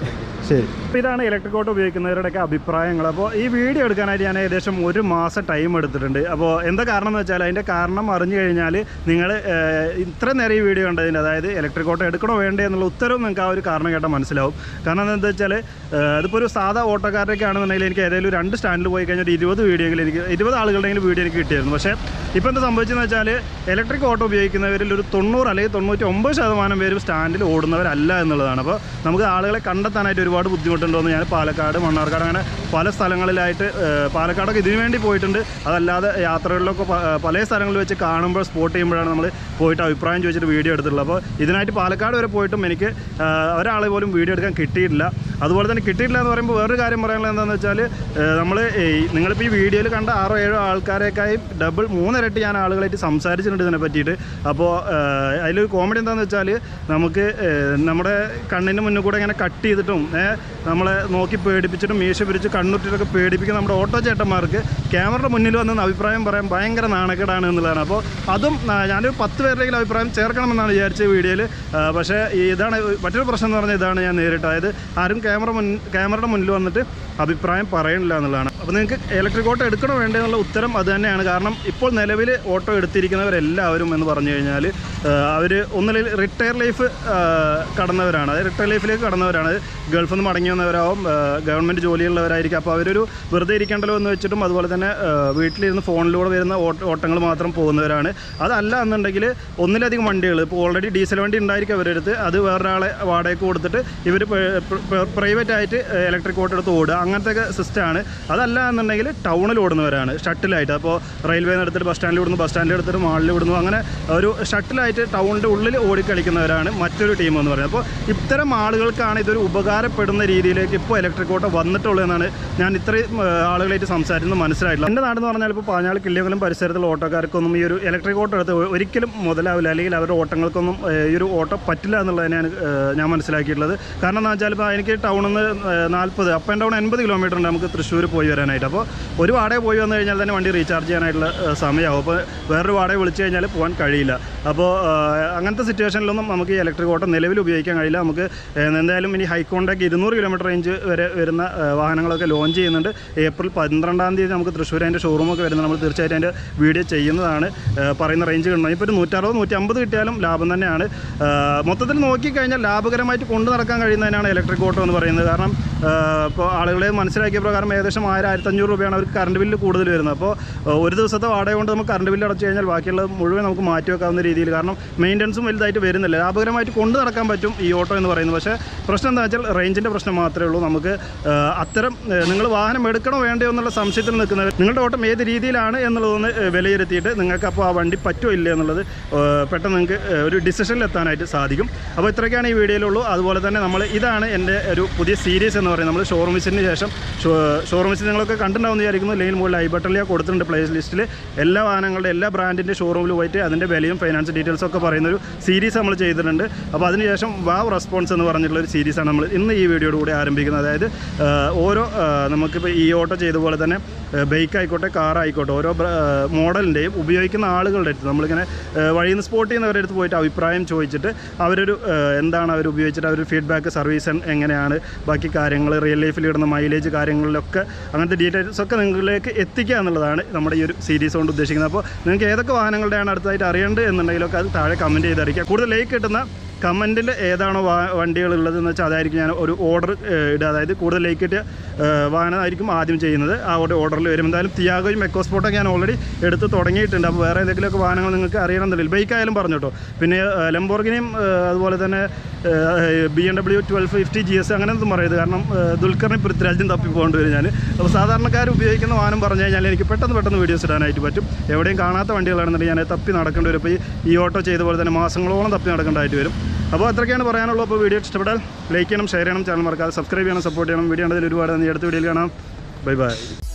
S1: ശരി അപ്പോൾ ഇതാണ് ഇലക്ട്രിക് ഓട്ടോ ഉപയോഗിക്കുന്നവരുടെയൊക്കെ അഭിപ്രായങ്ങൾ അപ്പോൾ ഈ വീഡിയോ എടുക്കാനായിട്ട് ഞാൻ ഏകദേശം ഒരു മാസം ടൈം എടുത്തിട്ടുണ്ട് അപ്പോൾ എന്താ കാരണം എന്ന് വെച്ചാൽ അതിൻ്റെ കാരണം അറിഞ്ഞു കഴിഞ്ഞാൽ നിങ്ങൾ ഇത്ര നേരം ഈ വീഡിയോ കണ്ടതിൻ്റെ അതായത് ഇലക്ട്രിക് ഓട്ടോ എടുക്കണോ വേണ്ടേ എന്നുള്ള ഉത്തരവും നിങ്ങൾക്ക് ആ ഒരു കാരണം കേട്ടാൽ മനസ്സിലാവും കാരണം എന്താ വെച്ചാൽ അതിപ്പോൾ ഒരു സാധാ ഓട്ടോക്കാരൊക്കെ ആണെന്നുണ്ടെങ്കിൽ എനിക്ക് ഏതെങ്കിലും രണ്ട് സ്റ്റാൻഡിൽ പോയി കഴിഞ്ഞാൽ ഒരു ഇരുപത് വീഡിയോയിൽ എനിക്ക് ഇരുപത് ആളുകളുടെയെങ്കിലും വീഡിയോ എനിക്ക് കിട്ടിയായിരുന്നു പക്ഷേ ഇപ്പോൾ എന്താ സംഭവിച്ചതെന്ന് വെച്ചാൽ ഇലക്ട്രിക് ഓട്ടോ ഉപയോഗിക്കുന്നവരിൽ ഒരു തൊണ്ണൂറ് അല്ലെങ്കിൽ തൊണ്ണൂറ്റി ഒമ്പത് ശതമാനം പേരും സ്റ്റാൻഡിൽ ഓടുന്നവരല്ല എന്നുള്ളതാണ് അപ്പോൾ നമുക്ക് ആളുകളെ കണ്ടെത്താനായിട്ട് ഒരുപാട് ബുദ്ധിമുട്ടുണ്ടോയെന്ന് ഞാൻ പാലക്കാട് മണ്ണാർക്കാട് അങ്ങനെ പല സ്ഥലങ്ങളിലായിട്ട് ഏഹ്, പാലക്കാടൊക്കെ ഇതിനു വേണ്ടി പോയിട്ടുണ്ട് അതല്ലാതെ യാത്രകളിലൊക്കെ പ- ഏഹ്, പല സ്ഥലങ്ങളിൽ വെച്ച് കാണുമ്പോൾ സ്പോട്ട് ചെയ്യുമ്പോഴാണ് നമ്മൾ പോയിട്ട് അഭിപ്രായം ചോദിച്ചിട്ട് വീഡിയോ എടുത്തിട്ടുള്ളത് അപ്പോൾ ഇതിനായിട്ട് പാലക്കാട് വരെ പോയിട്ടും എനിക്ക് ഏഹ്, ഒരാളെ പോലും വീഡിയോ എടുക്കാൻ കിട്ടിയിട്ടില്ല അതുപോലെ തന്നെ കിട്ടിയിട്ടില്ല എന്ന് പറയുമ്പോൾ വേറൊരു കാര്യം പറയാനുള്ളത് എന്താണെന്ന് വെച്ചാൽ നമ്മൾ നിങ്ങളിപ്പോൾ ഈ വീഡിയോയിൽ കണ്ട ആറോ ഏഴോ ആൾക്കാരെക്കായി ഡബിൾ മൂന്നിരട്ടി ഞാൻ ആളുകളായിട്ട് സംസാരിച്ചിട്ടുണ്ട് ഇതിനെ പറ്റിയിട്ട് അപ്പോൾ അതിലൊരു കോമഡി എന്താണെന്ന് വെച്ചാൽ നമുക്ക് ഏഹ്, നമ്മുടെ കണ്ണിന് മുന്നിൽ കൂടെ ഇങ്ങനെ കട്ട് ചെയ്തിട്ടും ഏഹ്, നമ്മളെ നോക്കി പേടിപ്പിച്ചിട്ടും മീശ പിരിച്ച് കണ്ണുട്ടിട്ടൊക്കെ പേടിപ്പിക്കുന്ന നമ്മുടെ ഓട്ടോ ചേട്ടന്മാർക്ക് ക്യാമറയുടെ മുന്നിൽ വന്ന് അഭിപ്രായം പറയാൻ ഭയങ്കര നാണക്കേടാണ് എന്നുള്ളതാണ് അപ്പോൾ അതും ആ, ഞാനൊരു പത്ത് പേരുടെയെങ്കിലും അഭിപ്രായം ചേർക്കണമെന്നാണ് വിചാരിച്ചത് വീഡിയോയിൽ പക്ഷേ ഈ ഇതാണ് മറ്റൊരു പ്രശ്നം എന്ന് പറഞ്ഞാൽ ഇതാണ് ഞാൻ നേരിട്ട് അതായത് ആരും ക്യാമറ മുൻ ക്യാമറയുടെ മുന്നിൽ വന്നിട്ട് അഭിപ്രായം പറയണില്ല എന്നുള്ളതാണ് അപ്പോൾ നിങ്ങൾക്ക് ഇലക്ട്രിക് ഓട്ടോ എടുക്കണോ വേണ്ടേ എന്നുള്ള ഉത്തരം അത് തന്നെയാണ് കാരണം ഇപ്പോൾ നിലവിൽ ഓട്ടോ എടുത്തിരിക്കുന്നവരെല്ലാവരും എന്ന് പറഞ്ഞു കഴിഞ്ഞാൽ അവർ ഒന്നിൽ റിട്ടയർ ലൈഫ് കടന്നവരാണ് അതായത് റിട്ടയർ ലൈഫിലേക്ക് കടന്നവരാണ് ഗൾഫിൽ നിന്ന് മടങ്ങി വന്നവരാവും ആ, ഗവൺമെൻറ് ജോലിയുള്ളവരായിരിക്കും അപ്പോൾ അവരൊരു വെറുതെ ഇരിക്കേണ്ടല്ലോ എന്ന് വെച്ചിട്ടും അതുപോലെ തന്നെ ആ, വീട്ടിലിരുന്ന് ഫോണിലൂടെ വരുന്ന ഓട്ട- ഓട്ടങ്ങൾ മാത്രം പോകുന്നവരാണ് അതല്ല എന്നുണ്ടെങ്കിൽ ഒന്നിലധികം വണ്ടികൾ ഇപ്പോൾ ഓൾറെഡി ഡീസൽ വണ്ടി ഉണ്ടായിരിക്കും അവരുടെ അടുത്ത് അത് വേറൊരാളെ വാടകയ്ക്ക് കൊടുത്തിട്ട് ഇവർ പ്രൈവറ്റ് ആയിട്ട് ഇലക്ട്രിക് ഓട്ടോ എടുത്ത് ഓടുക അങ്ങനത്തെ ഒക്കെ സിസ്റ്റമാണ് അതല്ല എന്നുണ്ടെങ്കിൽ ടൗണിൽ ഓടുന്നവരാണ് ഷട്ടിലായിട്ട് അപ്പോൾ റെയിൽവേ എടുത്തിട്ട് ബസ് സ്റ്റാൻഡിൽ വിടുന്നു ബസ് സ്റ്റാൻഡിൽ എടുത്തിട്ട് മാളിൽ വിടുന്നു അങ്ങനെ ഒരു ഷട്ടിലായിട്ട് ടൗണിൻ്റെ ഉള്ളിൽ ഓടിക്കളിക്കുന്നവരാണ് മറ്റൊരു ടീം എന്ന് പറയുന്നത് അപ്പോൾ ഇത്തരം ആളുകൾക്കാണ് ഇതൊരു ഉപകാരപ്പെടുന്ന രീതിയിലേക്ക് ഇപ്പോൾ ഇലക്ട്രിക് ഓട്ടോ വന്നിട്ടുള്ളത് എന്നാണ് ഞാൻ ഇത്രയും ആ, ആളുകളായിട്ട് സംസാരിക്കുന്നത് മനസ്സിലായിട്ടുള്ളത് എൻ്റെ നാടെന്ന് പറഞ്ഞാൽ ഇപ്പോൾ പാഞ്ഞാൾ കിള്ളിയങ്കലം പരിസരത്തുള്ള ഓട്ടോക്കാർക്കൊന്നും ഈ ഒരു ഇലക്ട്രിക് ഓട്ടോ എടുത്ത് ഒരിക്കലും മുതലാവില്ല അല്ലെങ്കിൽ അവരുടെ ഓട്ടങ്ങൾക്കൊന്നും ആ, ഈ ഒരു ഓട്ടോ പറ്റില്ല എന്നുള്ളത് തന്നെയാണ് ആ, ഞാൻ മനസ്സിലാക്കിയിട്ടുള്ളത് കാരണം എന്താ വെച്ചാൽ ഇപ്പോൾ എനിക്ക് ടൗണിൽ നിന്ന് നാൽപ്പത് അപ്പ് ആൻഡ് ഡൗൺ എൺപത് കിലോമീറ്റർ ഉണ്ട് നമുക്ക് തൃശ്ശൂർ പോയി വരാനായിട്ട് അപ്പോൾ ഒരു വാടക പോയി വന്നു കഴിഞ്ഞാൽ തന്നെ വണ്ടി റീചാർജ് ചെയ്യാനായിട്ടുള്ള ആ, സമയമാവും അപ്പോൾ വേറൊരു വാടക വിളിച്ചു കഴിഞ്ഞാൽ പോകാൻ കഴിയില്ല അപ്പോൾ ആ, അങ്ങനത്തെ സിറ്റുവേഷനിലൊന്നും നമുക്ക് ഈ ഇലക്ട്രിക് ഓട്ടോ നിലവിൽ ഉപയോഗിക്കാൻ കഴിയില്ല നമുക്ക് ഏ, എന്തായാലും ഇനി ഹൈക്കോണ്ടൊക്കെ ഇരുന്നൂറ് കിലോമീറ്റർ റേഞ്ച് വരെ വരുന്ന ആ, വാഹനങ്ങളൊക്കെ ലോഞ്ച് ചെയ്യുന്നുണ്ട് ഏപ്രിൽ പന്ത്രണ്ടാം തീയതി നമുക്ക് തൃശ്ശൂർ അതിൻ്റെ ഷോറൂമൊക്കെ വരുന്നത് നമ്മൾ തീർച്ചയായിട്ടും അതിൻ്റെ വീഡിയോ ചെയ്യുന്നതാണ് ആ, പറയുന്ന റേഞ്ച് കിട്ടണം ഇപ്പോൾ ഒരു നൂറ്ററുപത് നൂറ്റമ്പത് കിട്ടിയാലും ലാഭം തന്നെയാണ് ആ, മൊത്തത്തിൽ നോക്കിക്കഴിഞ്ഞാൽ ലാഭകരമായിട്ട് കൊണ്ടു നടക്കാൻ കഴിയുന്നതിനാണ് ഇലക്ട്രിക് ഓട്ടോ എന്ന് പറയുന്നത് കാരണം ആ, ഇപ്പോൾ ആളുകളെ മനസ്സിലാക്കിയ പ്രകാരം ഏകദേശം ആയിരം ആയിരത്തഞ്ഞൂറ് രൂപയാണ് അവർക്ക് കറണ്ട് ബില്ല് കൂടുതൽ വരുന്നത് അപ്പോൾ ആ, ഒരു ദിവസത്തെ വാടക കൊണ്ട് നമുക്ക് കറണ്ട് ബില്ല് അടച്ചു കഴിഞ്ഞാൽ ബാക്കിയുള്ളത് മുഴുവൻ നമുക്ക് മാറ്റി വെക്കാവുന്ന രീതിയിൽ കാരണം മെയിൻ്റനൻസും വലുതായിട്ട് വരുന്നില്ല ലാഭകരമായിട്ട് കൊണ്ടു നടക്കാൻ പറ്റും ഈ ഓട്ടോ എന്ന് പറയുന്നത് പക്ഷേ പ്രശ്നം എന്താ വെച്ചാൽ റേഞ്ചിൻ്റെ പ്രശ്നം മാത്രമേ ഉള്ളൂ നമുക്ക് ആ, അത്തരം നിങ്ങൾ വാഹനം എടുക്കണോ വേണ്ടയോ എന്നുള്ള സംശയത്തിൽ നിൽക്കുന്നവർ നിങ്ങളുടെ ഓട്ടം ഏത് രീതിയിലാണ് എന്നുള്ളതൊന്ന് ഏ, വിലയിരുത്തിയിട്ട് നിങ്ങൾക്ക് അപ്പോൾ ആ വണ്ടി പറ്റുമോ ഇല്ല എന്നുള്ളത് ഏ, പെട്ടെന്ന് നിങ്ങൾക്ക് ഏ, ഒരു ഡിസിഷനിൽ എത്താനായിട്ട് സാധിക്കും അപ്പോൾ ഇത്രയൊക്കെയാണ് ഈ വീഡിയോയിലുള്ളൂ അതുപോലെ തന്നെ നമ്മൾ ഇതാണ് എൻ്റെ ഒരു പുതിയ സീരീസ് എന്ന് പറയുന്നത് നമ്മൾ ഷോറൂം വിസിറ്റിന് ശേഷം ഷോറൂം വിസിറ്റ് നിങ്ങളൊക്കെ കണ്ടിട്ടുണ്ടാവുമെന്ന് വിചാരിക്കുന്നു അല്ലെങ്കിൽ മുകളിൽ ഐ ബട്ടണിൽ കൊടുത്തിട്ടുണ്ട് പ്ലേസ് ലിസ്റ്റിൽ എല്ലാ വാഹനങ്ങളുടെ എല്ലാ ബ്രാൻഡിൻ്റെ ഷോറൂമിൽ പോയിട്ട് അതിൻ്റെ വിലയും ഫൈനാൻസ് ഡീറ്റെയിൽസ് ഒക്കെ പറയുന്ന ഒരു സീരീസ് നമ്മൾ ചെയ്തിട്ടുണ്ട് അപ്പോൾ അതിനുശേഷം വാവ് റെസ്പോൺസ് എന്ന് പറഞ്ഞിട്ടുള്ള ഒരു സീരീസാണ് നമ്മൾ ഇന്ന് ഈ വീഡിയോയുടെ കൂടെ ആരംഭിക്കുന്നത് അതായത് ആ, ഓരോ ആ, നമുക്കിപ്പോൾ ഈ ഓട്ടോ ചെയ്ത പോലെ തന്നെ ബൈക്ക് ആയിക്കോട്ടെ കാർ ആയിക്കോട്ടെ ഓരോ മോഡലിൻ്റെയും ഉപയോഗിക്കുന്ന ആളുകളുടെ അടുത്ത് നമ്മളിങ്ങനെ ആ, വഴിയിൽ നിന്ന് സ്പോട്ട് ചെയ്യുന്നവരുടെ അടുത്ത് പോയിട്ട് അഭിപ്രായം ചോദിച്ചിട്ട് അവരൊരു ആ, എന്താണ് അവർ ഉപയോഗിച്ചിട്ട് അവർ ഫീഡ്ബാക്ക് സർവീസ് എങ്ങനെയാണ് ബാക്കി കാര്യങ്ങൾ റിയൽ ലൈഫിൽ ഇടുന്ന മൈലേജ് കാര്യങ്ങളിലൊക്കെ അങ്ങനത്തെ ഡീറ്റെയിൽസ് ഒക്കെ നിങ്ങളിലേക്ക് എത്തിക്കുക എന്നുള്ളതാണ് നമ്മുടെ ഈ ഒരു സീരീസ് കൊണ്ട് ഉദ്ദേശിക്കുന്നത് അപ്പോൾ നിങ്ങൾക്ക് ഏതൊക്കെ വാഹനങ്ങളുടെയാണ് അടുത്തായിട്ട് അറിയേണ്ടത് എന്നുണ്ടെങ്കിലൊക്കെ അത് താഴെ കമൻറ്റ് ചെയ്ത് അറിയിക്കുക കൂടുതൽ ലൈക്ക് കിട്ടുന്ന കമൻറ്റിൽ ഏതാണോ വാ വണ്ടികളുള്ളത് എന്ന് വെച്ചാൽ അതായിരിക്കും ഞാൻ ഒരു ഓർഡർ ഇടുക അതായത് കൂടുതൽ ലൈക്ക് കിട്ടിയ ഏഹ്, വാഹനമായിരിക്കും ആദ്യം ചെയ്യുന്നത് ആ ഒരു ഓർഡറിൽ വരും എന്തായാലും തിയാഗോയും എക്കോസ്പോർട്ടൊക്കെ ഞാൻ ഓൾറെഡി എടുത്ത് തുടങ്ങിയിട്ടുണ്ട് അപ്പോൾ വേറെ ഏതെങ്കിലുമൊക്കെ വാഹനങ്ങൾ നിങ്ങൾക്ക് അറിയണമെന്നില്ല ബൈക്ക് ആയാലും പറഞ്ഞു കേട്ടോ പിന്നെ ലംബോർഗിനെയും അതുപോലെ തന്നെ B M W twelve fifty G S അങ്ങനെ ഒന്നും പറയരുത് കാരണം ഏഹ്, ദുൽഖറിനെ പൃഥ്വിരാജും തപ്പി പോകേണ്ടി വരും ഞാൻ അപ്പോൾ സാധാരണക്കാർ ഉപയോഗിക്കുന്ന വാഹനം പറഞ്ഞു കഴിഞ്ഞാൽ എനിക്ക് പെട്ടെന്ന് പെട്ടെന്ന് വീഡിയോസ് ഇടാനായിട്ട് പറ്റും എവിടെയും കാണാത്ത വണ്ടികളാണെന്നുണ്ടെങ്കിൽ ഞാൻ തപ്പി നടക്കേണ്ടി വരും ഇപ്പോൾ ഈ ഈ ഓട്ടോ ചെയ്ത പോലെ തന്നെ മാസങ്ങളോളം തപ്പി നടക്കേണ്ടതായിട്ട് വരും അപ്പോൾ അത്രയ്ക്കാണ് പറയാനുള്ളത് അപ്പോൾ വീഡിയോ ഇഷ്ടപ്പെട്ടാൽ ലൈക്ക് ചെയ്യണം ഷെയർ ചെയ്യണം ചാനൽ മറക്കാതെ സബ്സ്ക്രൈബ് ചെയ്യണം സപ്പോർട്ട് ചെയ്യണം വീഡിയോ ഉണ്ടെങ്കിൽ ഒരുപാട് നന്ദി അടുത്ത വീഡിയോയിൽ കാണാം ബൈ ബൈ